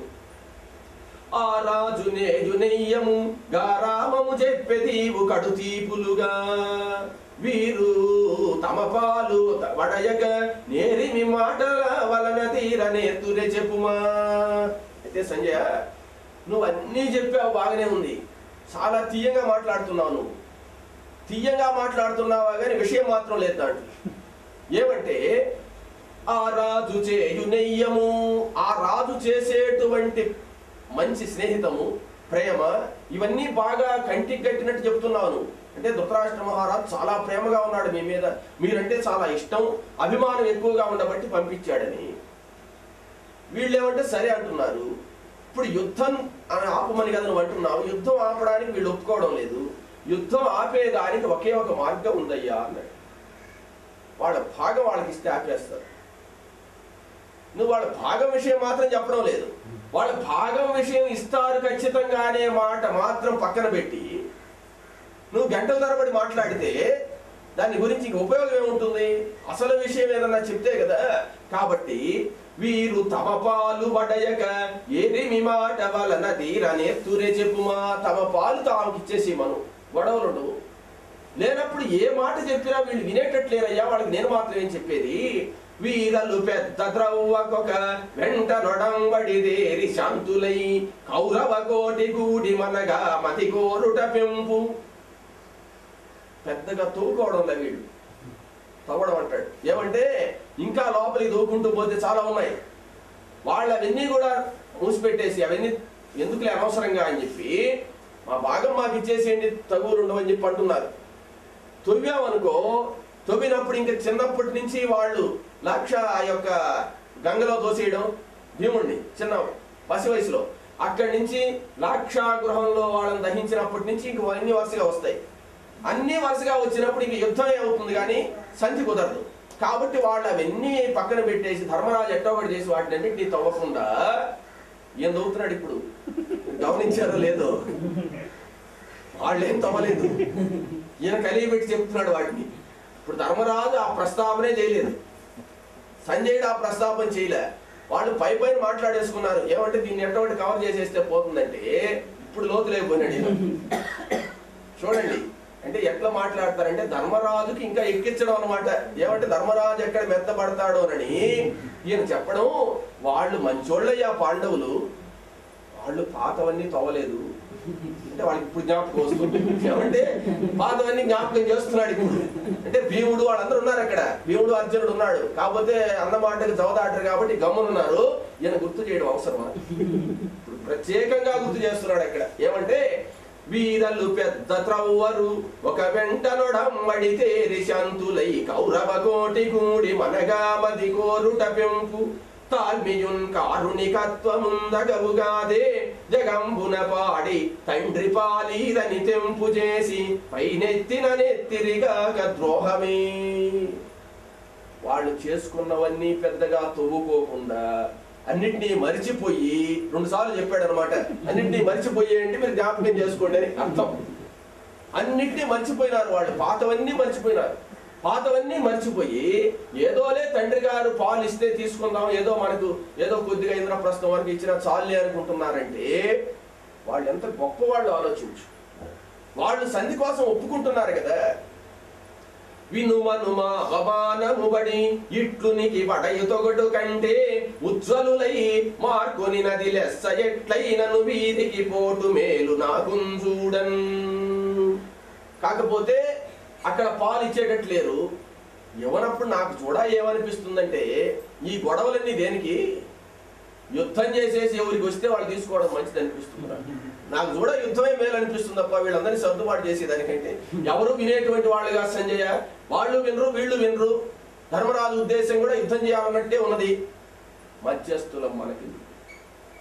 ఆ రాజు నేజునెయ్యము గారామము చెప్పెదీవు కడు తీపులుగా వీరు తమ పాలు వడయక నేరిమి మాటల వలన తీర నేర్తురే చెప్పుమా అయితే సంజయ నువ్వు అన్నీ చెప్పావు బాగానే ఉంది చాలా తీయంగా మాట్లాడుతున్నావు నువ్వు తీయంగా మాట్లాడుతున్నావా కానీ విషయం మాత్రం లేదు దాంట్లో ఏమంటే ఆ రాజు చేయు నెయ్యము ఆ రాజు చేసేటువంటి మంచి స్నేహితము ప్రేమ ఇవన్నీ బాగా కంటికి కట్టినట్టు చెప్తున్నాను అంటే ధృతరాష్ట్ర మహారాజు చాలా ప్రేమగా ఉన్నాడు మీ మీద మీరంటే చాలా ఇష్టం అభిమానం ఎక్కువగా ఉండబట్టి పంపించాడని వీళ్ళేమంటే సరే అంటున్నారు ఇప్పుడు యుద్ధం అని ఆపమని కదా నువ్వు అంటున్నావు యుద్ధం ఆపడానికి వీళ్ళు ఒప్పుకోవడం లేదు యుద్ధం ఆపేదానికి ఒకే ఒక మార్గం ఉందయ్యా అన్నాడు వాళ్ళ భాగం వాళ్ళకి ఇస్తే ఆపేస్తారు నువ్వు వాళ్ళ భాగం విషయం మాత్రం చెప్పడం లేదు వాళ్ళ భాగం విషయం ఇస్తారు ఖచ్చితంగా అనే మాట మాత్రం పక్కన పెట్టి నువ్వు గంటల తరబడి మాట్లాడితే దాని గురించి ఇంక ఉపయోగం ఏముంటుంది అసలు విషయం ఏదన్నా చెప్తే కదా కాబట్టి వీరు తమ పాలు వడయక ఏది మీ మాట వలన తీరనే తురే చెప్పుమా తమ పాలు తాముకి ఇచ్చేసి మనం గొడవలుండు లేనప్పుడు ఏ మాట చెప్పినా వీళ్ళు వినేటట్లేరయ్యా వాళ్ళకి నేను మాత్రం ఏం చెప్పేది వీరలు పెద్ద ద్రవ్వకొక వెంట నొడంబడిదేరి శాంతులై కౌరవ కోటి గూడి మనగా మతి కోరుట పెంపు పెద్దగా తోకోవడం వీళ్ళు తవ్వడం అంటాడు ఏమంటే ఇంకా లోపలికి దూకుంటూ పోతే చాలా ఉన్నాయి వాళ్ళు అవన్నీ కూడా మూసిపెట్టేసి అవన్నీ ఎందుకులే అనవసరంగా అని చెప్పి మా భాగం మాకు ఇచ్చేసేయండి తగులు ఉండవని చెప్పి అంటున్నారు తొవ్వామనుకో తొవ్వినప్పుడు ఇంకా చిన్నప్పటి నుంచి వాళ్ళు లక్ష ఆ యొక్క గంగలో తోసేయడం భీముణ్ణి చిన్న పసి వయసులో అక్కడి నుంచి లాక్షా గృహంలో వాళ్ళని దహించినప్పటి నుంచి ఇంక అన్ని వరుసగా వస్తాయి అన్ని వరుసగా వచ్చినప్పుడు ఇంక యుద్ధమే అవుతుంది కానీ సంధి కుదరదు కాబట్టి వాళ్ళు అవన్నీ పక్కన పెట్టేసి ధర్మరాజు ఎట్టో ఒకటి చేసి వాటిని అన్నింటినీ తవ్వకుండా ఏం తవ్వుతున్నాడు ఇప్పుడు గమనించారో లేదో వాళ్ళేం తవ్వలేదు ఈయన కలిగి పెట్టి చెప్తున్నాడు వాటిని ఇప్పుడు ధర్మరాజు ఆ ప్రస్తావనే చేయలేదు సంజయుడు ఆ ప్రస్తావన చేయలే వాళ్ళు పై పైన మాట్లాడేసుకున్నారు ఏమంటే దీన్ని ఎటువంటి కవర్ చేసేస్తే పోతుందంటే ఇప్పుడు లోతు లేకపోయినాడు ఈయన. చూడండి అంటే ఎట్లా మాట్లాడతారంటే ధర్మరాజుకి ఇంకా ఎక్కించడం అన్నమాట ఏమంటే ధర్మరాజు ఎక్కడ మెత్తబడతాడో అని ఈయన చెప్పడం వాళ్ళు మంచోళ్ళయ్యా పాండవులు వాళ్ళు పాతవన్నీ తవ్వలేదు అంటే వాళ్ళకి ఇప్పుడు జ్ఞాపకం వస్తుంది ఏమంటే పాతవన్నీ జ్ఞాపకం చేస్తున్నాడు ఇప్పుడు అంటే భీముడు వాళ్ళందరూ ఉన్నారు అక్కడ భీముడు అర్జునుడు ఉన్నాడు కాకపోతే అన్నమాటకి చవదాటరు కాబట్టి గమ్మునున్నారు ఈయన గుర్తు చేయడం అవసరమా ఇప్పుడు ప్రత్యేకంగా గుర్తు చేస్తున్నాడు అక్కడ ఏమంటే వీరలు పెద్ద త్రవ్వరు ఒక వెంట నొడమ్మడితే రిశాంతులై కౌరవ కోటి కూడి మనగా మది కోరుట పెంపు తాల్మియున్ కారుణికత్వముందగవుగాదే జగంబున పాడి తండ్రి పాలీరని తెంపు చేసి పైనెత్తిన నెత్తిరిగాక ద్రోహమే వాళ్ళు చేసుకున్నవన్నీ పెద్దగా తవ్వుకోకుండా అన్నిటినీ మరిచిపోయి రెండు సార్లు చెప్పాడు అనమాట అన్నిటినీ మరిచిపోయేయండి మీరు జ్ఞాపకం చేసుకోండి అని అర్థం అన్నిటినీ మర్చిపోయినారు వాళ్ళు పాతవన్నీ మర్చిపోయినారు పాతవన్నీ మర్చిపోయి ఏదోలే తండ్రి గారు పాలు ఇస్తే తీసుకుందాం ఏదో మనకు ఏదో కొద్దిగా ఇంద్రప్రస్థం వరకు ఇచ్చిన చాలే అనుకుంటున్నారంటే వాళ్ళు ఎంత గొప్ప వాళ్ళు ఆలోచించు వాళ్ళు సంధి కోసం ఒప్పుకుంటున్నారు కదా వినుమనుమా అవమానముబడి ఇట్లునికి పడయుతొగడు కంటే ఉజ్వలులై మార్కొని నది లెస్స ఎట్లయినను వీధికి పోటు మేలు నాగుంజూడన్ కాకపోతే అక్కడ పాలు ఇచ్చేటట్లేరు ఎవరప్పుడు నాకు చూడ ఏమనిపిస్తుందంటే ఈ గొడవలన్నీ దేనికి యుద్ధం చేసేసి ఎవరికి వస్తే వాళ్ళు తీసుకోవడం మంచిది అనిపిస్తుంది నాకు. నాకు కూడా యుద్ధమే మేలు అనిపిస్తుంది తప్ప వీళ్ళందరినీ సర్దుబాటు చేసేదానికంటే ఎవరు వినేటువంటి వాళ్ళుగా సంజయ వాళ్ళు వినరు వీళ్ళు వినరు ధర్మరాజు ఉద్దేశం కూడా యుద్ధం చేయాలన్నట్టే ఉన్నది మధ్యస్థులం మనకి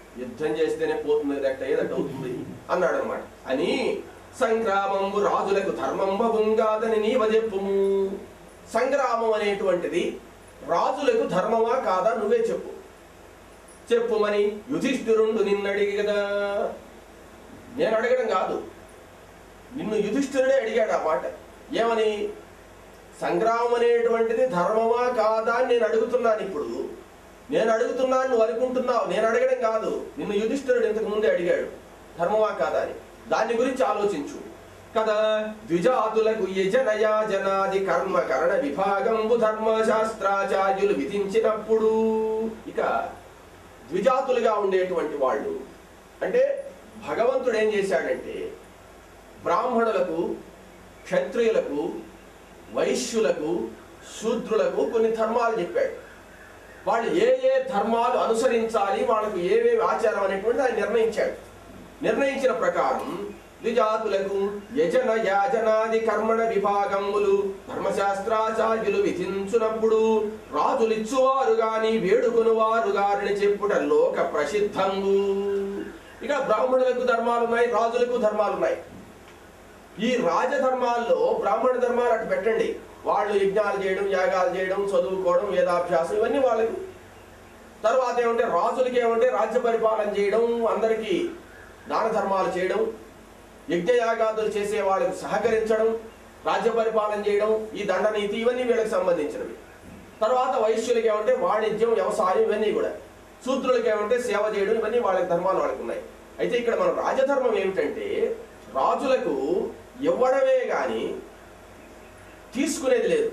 యుద్ధం చేస్తేనే పోతుంది ఎట్ట ఏదట అవుతుంది అన్నాడు అనమాట అని సంగ్రామంబు రాజులకు ధర్మంబుంగాదని నీవ చెప్పుము సంగ్రామం అనేటువంటిది రాజులకు ధర్మమా కాదా నువ్వే చెప్పు చెప్పుమని యుధిష్ఠిరుండు నిన్నడిగి కదా నేను అడగడం కాదు నిన్ను యుధిష్ఠిరుడే అడిగాడు ఆ మాట ఏమని సంగ్రామం అనేటువంటిది ధర్మమా కాదా అని నేను అడుగుతున్నాను ఇప్పుడు నేను అడుగుతున్నాను నువ్వు అనుకుంటున్నావు నేను అడగడం కాదు నిన్ను యుధిష్ఠిరుడు ఇంతకు ముందే అడిగాడు ధర్మమా కాదా అని దాని గురించి ఆలోచించు కదా ద్విజాతులకు యజనయాజనాది కర్మ కరణ విభాగంబు ధర్మశాస్త్రాచార్యులు విధించినప్పుడు ఇక ద్విజాతులుగా ఉండేటువంటి వాళ్ళు అంటే భగవంతుడు ఏం చేశాడంటే బ్రాహ్మణులకు క్షత్రియులకు వైశ్యులకు శూద్రులకు కొన్ని ధర్మాలు చెప్పాడు వాళ్ళు ఏ ఏ ధర్మాలు అనుసరించాలి వాళ్ళకు ఏవేవి ఆచారం అనేటువంటిది ఆయన నిర్ణయించాడు నిర్ణయించిన ప్రకారం ద్విజాతులకు యజన యాజనాది కర్మణ విభాగములు ధర్మశాస్త్రాచార్యులు విధించునప్పుడు రాజులిచ్చువారు గాని వేడుకొను వారు గారిని చెప్పుట లోక ప్రసిద్ధంగు ఇక బ్రాహ్మణులకు ధర్మాలు ఉన్నాయి రాజులకు ధర్మాలు ఉన్నాయి ఈ రాజధర్మాల్లో బ్రాహ్మణ ధర్మాలు అటు పెట్టండి వాళ్ళు యజ్ఞాలు చేయడం యాగాలు చేయడం చదువుకోవడం వేదాభ్యాసం ఇవన్నీ వాళ్ళకి తర్వాత ఏమంటే రాజులకి ఏమంటే రాజ్య పరిపాలన చేయడం అందరికీ దాన ధర్మాలు చేయడం యజ్ఞయాగాదులు చేసే వాళ్ళకి సహకరించడం రాజ్య పరిపాలన చేయడం ఈ దండనీతి ఇవన్నీ వీళ్ళకి సంబంధించినవి తర్వాత వైశ్యులకి ఏమంటే వాణిజ్యం వ్యవసాయం ఇవన్నీ కూడా శూద్రులకి ఏమంటే సేవ చేయడం ఇవన్నీ వాళ్ళకి ధర్మాలు వాళ్ళకి ఉన్నాయి అయితే ఇక్కడ మన రాజధర్మం ఏమిటంటే రాజులకు ఇవ్వడమే కానీ తీసుకునేది లేదు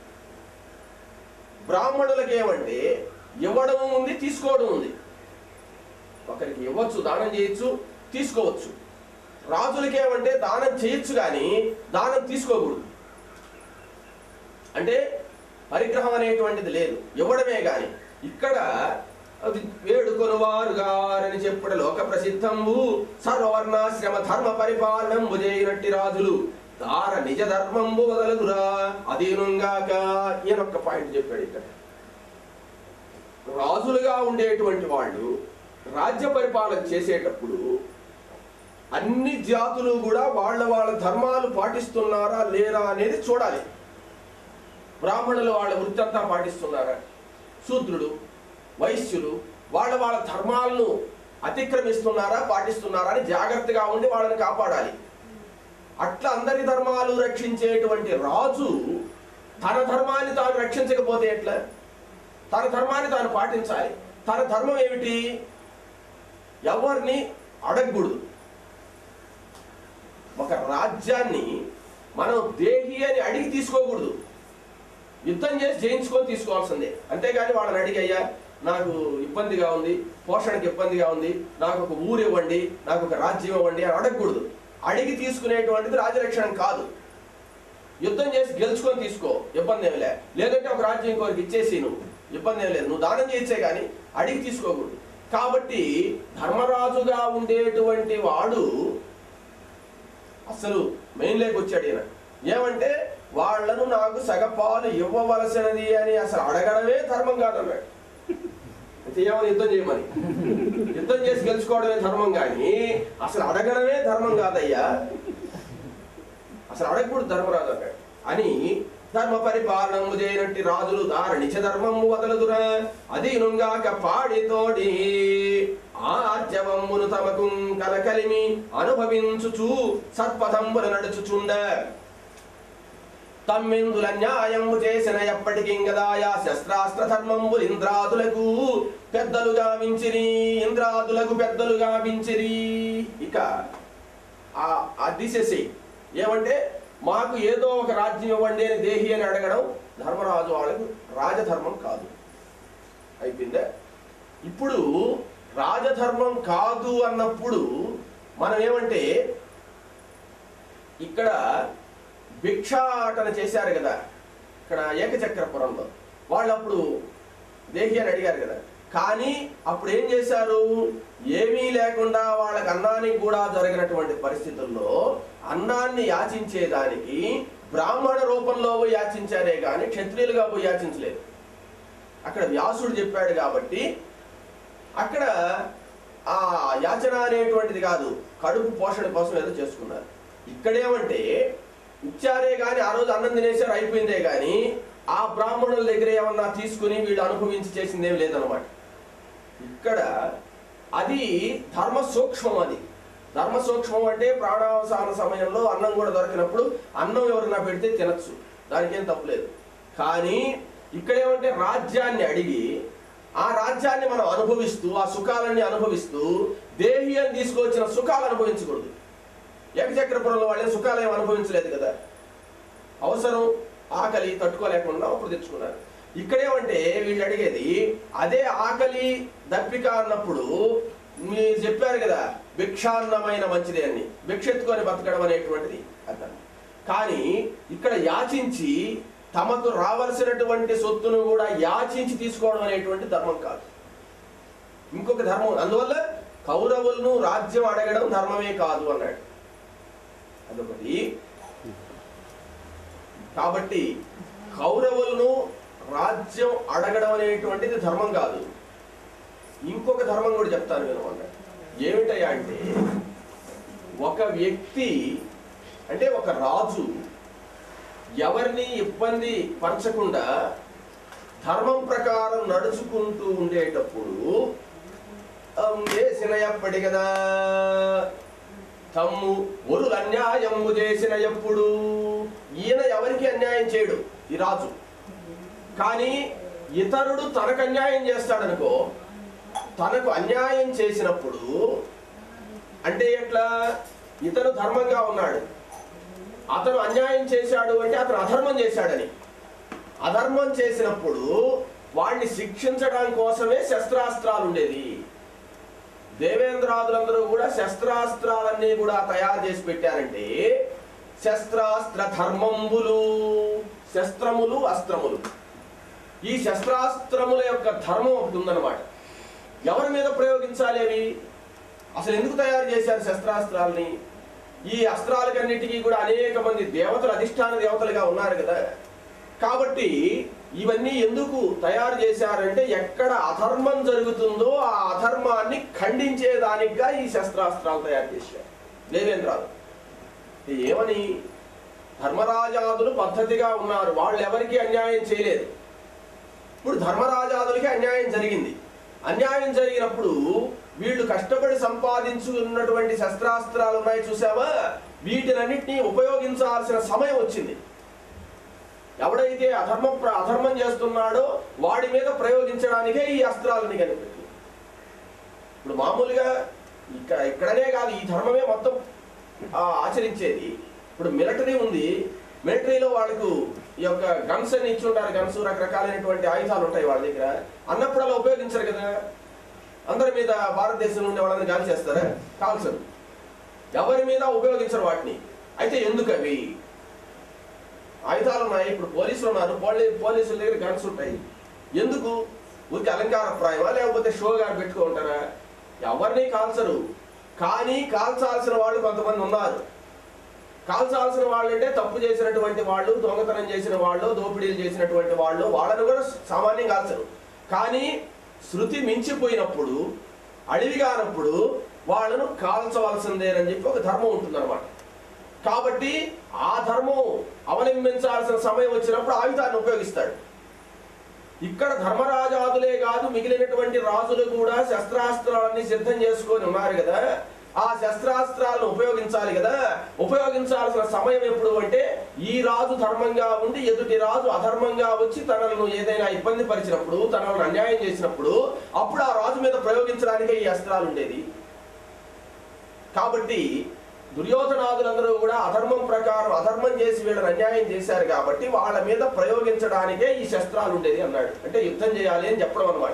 బ్రాహ్మణులకి ఏమంటే ఇవ్వడం ఉంది తీసుకోవడం ఉంది ఒకరికి ఇవ్వచ్చు దానం చేయొచ్చు తీసుకోవచ్చు రాజులకి ఏమంటే దానం చేయొచ్చు కానీ దానం తీసుకోకూడదు అంటే పరిగ్రహం అనేటువంటిది లేదు ఇవ్వడమే గాని ఇక్కడ అది వేడుకొను వారు గారని చెప్పుడు లోక ప్రసిద్ధంబు సర్వవర్ణాశ్రమ ధర్మ పరిపాలనంబు చేయనట్టి రాజులు దార నిజ ధర్మంబు వదలదురా అదీనుగాక ఈయనొక్క పాయింట్ చెప్పాడు ఇక్కడ రాజులుగా ఉండేటువంటి వాళ్ళు రాజ్య పరిపాలన చేసేటప్పుడు అన్ని జాతులు కూడా వాళ్ళ వాళ్ళ ధర్మాలు పాటిస్తున్నారా లేరా అనేది చూడాలి బ్రాహ్మణులు వాళ్ళ వృత్తి అంతా పాటిస్తున్నారా శూద్రుడు వైశ్యులు వాళ్ళ వాళ్ళ ధర్మాలను అతిక్రమిస్తున్నారా పాటిస్తున్నారా అని జాగ్రత్తగా ఉండి వాళ్ళని కాపాడాలి అట్లా అందరి ధర్మాలు రక్షించేటువంటి రాజు తన ధర్మాన్ని తాను రక్షించకపోతే ఎట్లా తన ధర్మాన్ని తాను పాటించాలి తన ధర్మం ఏమిటి ఎవరిని అడగకూడదు ఒక రాజ్యాన్ని మనం దేహి అని అడిగి తీసుకోకూడదు యుద్ధం చేసి జయించుకొని తీసుకోవాల్సిందే అంతేగాని వాళ్ళని అడిగి అయ్యా నాకు ఇబ్బందిగా ఉంది పోషణకి ఇబ్బందిగా ఉంది నాకు ఒక ఊరు ఇవ్వండి నాకు ఒక రాజ్యం ఇవ్వండి అని అడగకూడదు అడిగి తీసుకునేటువంటిది రాజరక్షణం కాదు యుద్ధం చేసి గెలుచుకొని తీసుకో ఇబ్బంది ఏమి లే లేదంటే ఒక రాజ్యం ఇంకొకరికి ఇచ్చేసి నువ్వు ఇబ్బంది ఏం లేదు నువ్వు దానం చేయొచ్చే కానీ అడిగి తీసుకోకూడదు కాబట్టి ధర్మరాజుగా ఉండేటువంటి వాడు అసలు మెయిన్ లేకి వచ్చాడు ఈయన ఏమంటే వాళ్ళను నాకు సగపాలు ఇవ్వవలసినది అని అసలు అడగడమే ధర్మం కాదన్నాడు అయితే ఏమని యుద్ధం చేయమని యుద్ధం చేసి గెలుచుకోవడమే ధర్మం కానీ అసలు అడగడమే ధర్మం కాదయ్యా అసలు అడగకూడదు ధర్మరాజు అన్నాడు అని ధర్మ పరిపాలనము చేయనట్టి రాజులు దార నిజ ధర్మము వదలదురా అది నుంగాక పాడితోడి ఆర్జవమ్మును తమకు కలకలిమి అనుభవించుచు సత్పథంబున నడుచుచుండ తమ్మెందుల న్యాయము చేసిన ఎప్పటికి గదాయా శస్త్రాస్త్ర ధర్మంబు ఇంద్రాదులకు పెద్దలు గావించిరి ఇంద్రాదులకు పెద్దలు గావించిరి ఇక ఆ ఆ దిశసి ఏమంటే మాకు ఏదో ఒక రాజ్యం ఇవ్వండి అని దేహి అని అడగడం ధర్మరాజు వాళ్ళకు రాజధర్మం కాదు అయిపోయిందా ఇప్పుడు రాజధర్మం కాదు అన్నప్పుడు మనం ఏమంటే ఇక్కడ భిక్షాటన చేశారు కదా ఇక్కడ ఏకచక్రపురంలో వాళ్ళు అప్పుడు దేహి అని అడిగారు కదా కానీ అప్పుడు ఏం చేశారు ఏమీ లేకుండా వాళ్ళకి అన్నానికి కూడా జరిగినటువంటి పరిస్థితుల్లో అన్నాన్ని యాచించేదానికి బ్రాహ్మణ రూపంలో పోయి యాచించారే కానీ క్షత్రియులుగా పోయి యాచించలేదు అక్కడ వ్యాసుడు చెప్పాడు కాబట్టి అక్కడ ఆ యాచన అనేటువంటిది కాదు కడుపు పోషణ కోసం ఏదో చేసుకున్నారు ఇక్కడేమంటే ఇచ్చారే కానీ ఆ రోజు అన్నం తినేసారు అయిపోయిందే కానీ ఆ బ్రాహ్మణుల దగ్గర ఏమన్నా తీసుకుని వీళ్ళు అనుభవించి చేసిందేం లేదనమాట ఇక్కడ అది ధర్మ సూక్ష్మం అది ధర్మ సూక్ష్మం అంటే ప్రాణావసాన సమయంలో అన్నం కూడా దొరికినప్పుడు అన్నం ఎవరైనా పెడితే తినచ్చు దానికి ఏం తప్పులేదు కానీ ఇక్కడ ఏమంటే రాజ్యాన్ని అడిగి ఆ రాజ్యాన్ని మనం అనుభవిస్తూ ఆ సుఖాలన్నీ అనుభవిస్తూ దేహి అని తీసుకొచ్చిన సుఖాలు అనుభవించకూడదు ఏకచక్రపురంలో వాళ్ళే సుఖాలు ఏం అనుభవించలేదు కదా అవసరం ఆకలి తట్టుకోలేకుండా అప్పుడు తెచ్చుకున్నారు ఇక్కడేమంటే వీళ్ళు అడిగేది అదే ఆకలి దప్పిక అన్నప్పుడు మీరు చెప్పారు కదా భిక్షాన్నమైన మంచిదే అని భిక్ష ఎత్తుకొని బతకడం అనేటువంటిది అర్థం కానీ ఇక్కడ యాచించి తమకు రావలసినటువంటి సొత్తును కూడా యాచించి తీసుకోవడం అనేటువంటి ధర్మం కాదు ఇంకొక ధర్మం అందువల్ల కౌరవులను రాజ్యం అడగడం ధర్మమే కాదు అన్నాడు అదొకటి కాబట్టి కౌరవులను రాజ్యం అడగడం అనేటువంటిది ధర్మం కాదు ఇంకొక ధర్మం కూడా చెప్తాను వినమండి ఏమిటయ్యా అంటే ఒక వ్యక్తి అంటే ఒక రాజు ఎవరిని ఇబ్బంది పరచకుండా ధర్మం ప్రకారం నడుచుకుంటూ ఉండేటప్పుడు "అం చేసిన ఎప్పటి కదా తమ్ము ఒరులు అన్యాయము చేసిన ఎప్పుడు ఈయన ఎవరికి అన్యాయం చేయడు ఈ రాజు కానీ ఇతరుడు తనకు అన్యాయం చేస్తాడనుకో తనకు అన్యాయం చేసినప్పుడు అంటే ఎట్లా ఇతను ధర్మంగా ఉన్నాడు అతను అన్యాయం చేశాడు అంటే అతను అధర్మం చేశాడని అధర్మం చేసినప్పుడు వాడిని శిక్షించడం కోసమే శస్త్రాస్త్రాలు ఉండేది దేవేంద్రాదులందరూ కూడా శస్త్రాస్త్రాలన్నీ కూడా తయారు చేసి పెట్టారంటే శస్త్రాస్త్ర ధర్మంబులు శస్త్రములు అస్త్రములు ఈ శస్త్రాస్త్రముల యొక్క ధర్మం ఒకటి ఉందన్నమాట ఎవరి మీద ప్రయోగించాలి అవి అసలు ఎందుకు తయారు చేశారు శస్త్రాస్త్రాలని ఈ అస్త్రాలకన్నిటికీ కూడా అనేక మంది దేవతలు అధిష్టాన దేవతలుగా ఉన్నారు కదా కాబట్టి ఇవన్నీ ఎందుకు తయారు చేశారంటే ఎక్కడ అధర్మం జరుగుతుందో ఆ అధర్మాన్ని ఖండించేదానిగా ఈ శస్త్రాస్త్రాలు తయారు చేశారు దేవేంద్రాలు ఏమని ధర్మరాజాదులు పద్ధతిగా ఉన్నారు వాళ్ళు ఎవరికి అన్యాయం చేయలేదు ఇప్పుడు ధర్మరాజాదులకి అన్యాయం జరిగింది అన్యాయం జరిగినప్పుడు వీళ్ళు కష్టపడి సంపాదించుకున్నటువంటి శస్త్రాస్త్రాలు ఉన్నాయి చూసావా వీటినన్నిటినీ ఉపయోగించాల్సిన సమయం వచ్చింది ఎవడైతే అధర్మ ప్ర- అధర్మం చేస్తున్నాడో వాడి మీద ప్రయోగించడానికే ఈ అస్త్రాలని కనిపెట్టి ఇప్పుడు మామూలుగా ఇక్కడ ఇక్కడనే కాదు ఈ ధర్మమే మొత్తం ఆ, ఆచరించేది ఇప్పుడు మిలిటరీ ఉంది మిలిటరీలో వాళ్ళకు ఈ యొక్క గన్స్ అని ఇచ్చి ఉంటారు గన్స్ రకరకాలైనటువంటి ఆయుధాలు ఉంటాయి వాళ్ళ దగ్గర అన్నప్పుడు అలా ఉపయోగించరు కదా అందరి మీద భారతదేశం నుండి వాళ్ళని గాలి చేస్తారా కాల్చరు ఎవరి మీద ఉపయోగించరు వాటిని అయితే ఎందుకు అవి ఆయుధాలు ఉన్నాయి ఇప్పుడు పోలీసులు ఉన్నారు పోలీ పోలీసుల దగ్గర గన్స్ ఉంటాయి ఎందుకు ఊరికి అలంకార ప్రాయమా లేకపోతే షోగా పెట్టుకుంటారా ఎవరిని కాల్చరు కానీ కాల్చాల్సిన వాళ్ళు కొంతమంది ఉన్నారు కాల్చాల్సిన వాళ్ళు అంటే తప్పు చేసినటువంటి వాళ్ళు దొంగతనం చేసిన వాళ్ళు దోపిడీలు చేసినటువంటి వాళ్ళు వాళ్ళని కూడా సామాన్యం కాల్చరు కానీ శృతి మించిపోయినప్పుడు అడవిగానప్పుడు వాళ్ళను కాల్చవలసిందేనని చెప్పి ఒక ధర్మం ఉంటుందన్నమాట కాబట్టి ఆ ధర్మం అవలంబించాల్సిన సమయం వచ్చినప్పుడు ఆయుధాన్ని ఉపయోగిస్తాడు ఇక్కడ ధర్మరాజాదులే కాదు మిగిలినటువంటి రాజులు కూడా శస్త్రాస్త్రాలన్నీ సిద్ధం చేసుకొని ఉన్నారు కదా ఆ శస్త్రాస్త్రాలను ఉపయోగించాలి కదా ఉపయోగించాల్సిన సమయం ఎప్పుడు అంటే ఈ రాజు ధర్మంగా ఉండి ఎదుటి రాజు అధర్మంగా వచ్చి తనను ఏదైనా ఇబ్బంది పరిచినప్పుడు తనను అన్యాయం చేసినప్పుడు అప్పుడు ఆ రాజు మీద ప్రయోగించడానికే ఈ అస్త్రాలు ఉండేది కాబట్టి దుర్యోధనాదులందరూ కూడా అధర్మం ప్రకారం అధర్మం చేసి వీళ్ళని అన్యాయం చేశారు కాబట్టి వాళ్ళ మీద ప్రయోగించడానికే ఈ శస్త్రాలు ఉండేది అన్నాడు అంటే యుద్ధం చేయాలి అని చెప్పడం అనమాట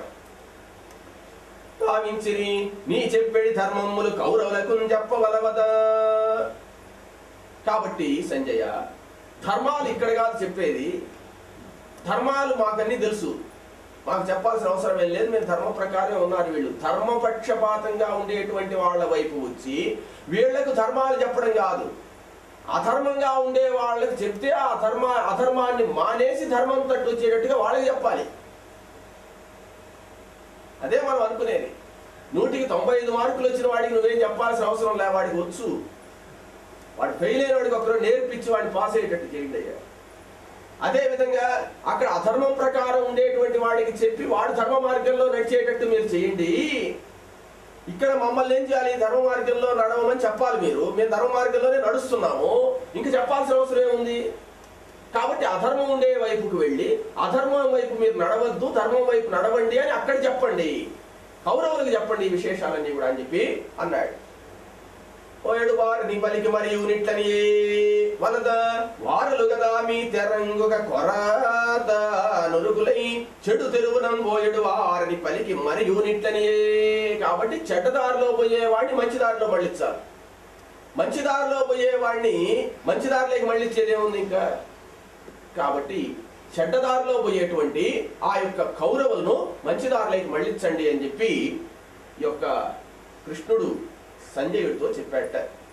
భావించిరి నీ చెప్పేడి ధర్మములు కౌరవులకు చెప్పవలవదా కాబట్టి సంజయ ధర్మాలు ఇక్కడ కాదు చెప్పేది ధర్మాలు మాకన్నీ తెలుసు మాకు చెప్పాల్సిన అవసరం ఏం లేదు మేము ధర్మ ప్రకారం ఉన్నారు వీళ్ళు ధర్మపక్షపాతంగా ఉండేటువంటి వాళ్ళ వైపు వచ్చి వీళ్లకు ధర్మాలు చెప్పడం కాదు అధర్మంగా ఉండే వాళ్ళకి చెప్తే ఆ ధర్మ అధర్మాన్ని మానేసి ధర్మం తట్టు వచ్చేటట్టుగా వాళ్ళకి చెప్పాలి అదే మనం అనుకునేది నూటికి తొంభై ఐదు మార్కులు వచ్చిన వాడికి నువ్వేం చెప్పాల్సిన అవసరం లే వాడికి వచ్చు వాడు ఫెయిల్ అయిన వాడికి ఒకరు నేర్పించి వాడిని పాస్ అయ్యేటట్టు చేయండి అయ్యా అదే విధంగా అక్కడ అధర్మం ప్రకారం ఉండేటువంటి వాడికి చెప్పి వాడు ధర్మ మార్గంలో నడిచేటట్టు మీరు చేయండి ఇక్కడ మమ్మల్ని ఏం చేయాలి ధర్మ మార్గంలో నడవమని చెప్పాలి మీరు మేము ధర్మ మార్గంలోనే నడుస్తున్నాము ఇంక చెప్పాల్సిన అవసరం ఏముంది కాబట్టి అధర్మం ఉండే వైపుకు వెళ్ళి అధర్మం వైపు మీరు నడవద్దు ధర్మం వైపు నడవండి అని అక్కడ చెప్పండి కౌరవులకు చెప్పండి ఈ విశేషాలన్నీ కూడా అని చెప్పి అన్నాడు ఓయడు వారిని పలికి మరియు నిట్లని వలద వారలు కదా మీ తెరంగుక కొరాత నురుగులై చెడు తెరువునం పోయడు వారిని పలికి మరియు నిట్లని కాబట్టి చెడ్డదారిలో పోయేవాడిని మంచి దారిలో మళ్ళించాలి మంచి దారిలో పోయేవాడిని మంచి దారిలోకి మళ్ళించేదేముంది ఇంకా కాబట్టి చెడ్డదారిలో పోయేటువంటి ఆ యొక్క కౌరవులను మంచి దారిలోకి మళ్ళించండి అని చెప్పి ఈ యొక్క కృష్ణుడు సంజయుడితో చెప్పాట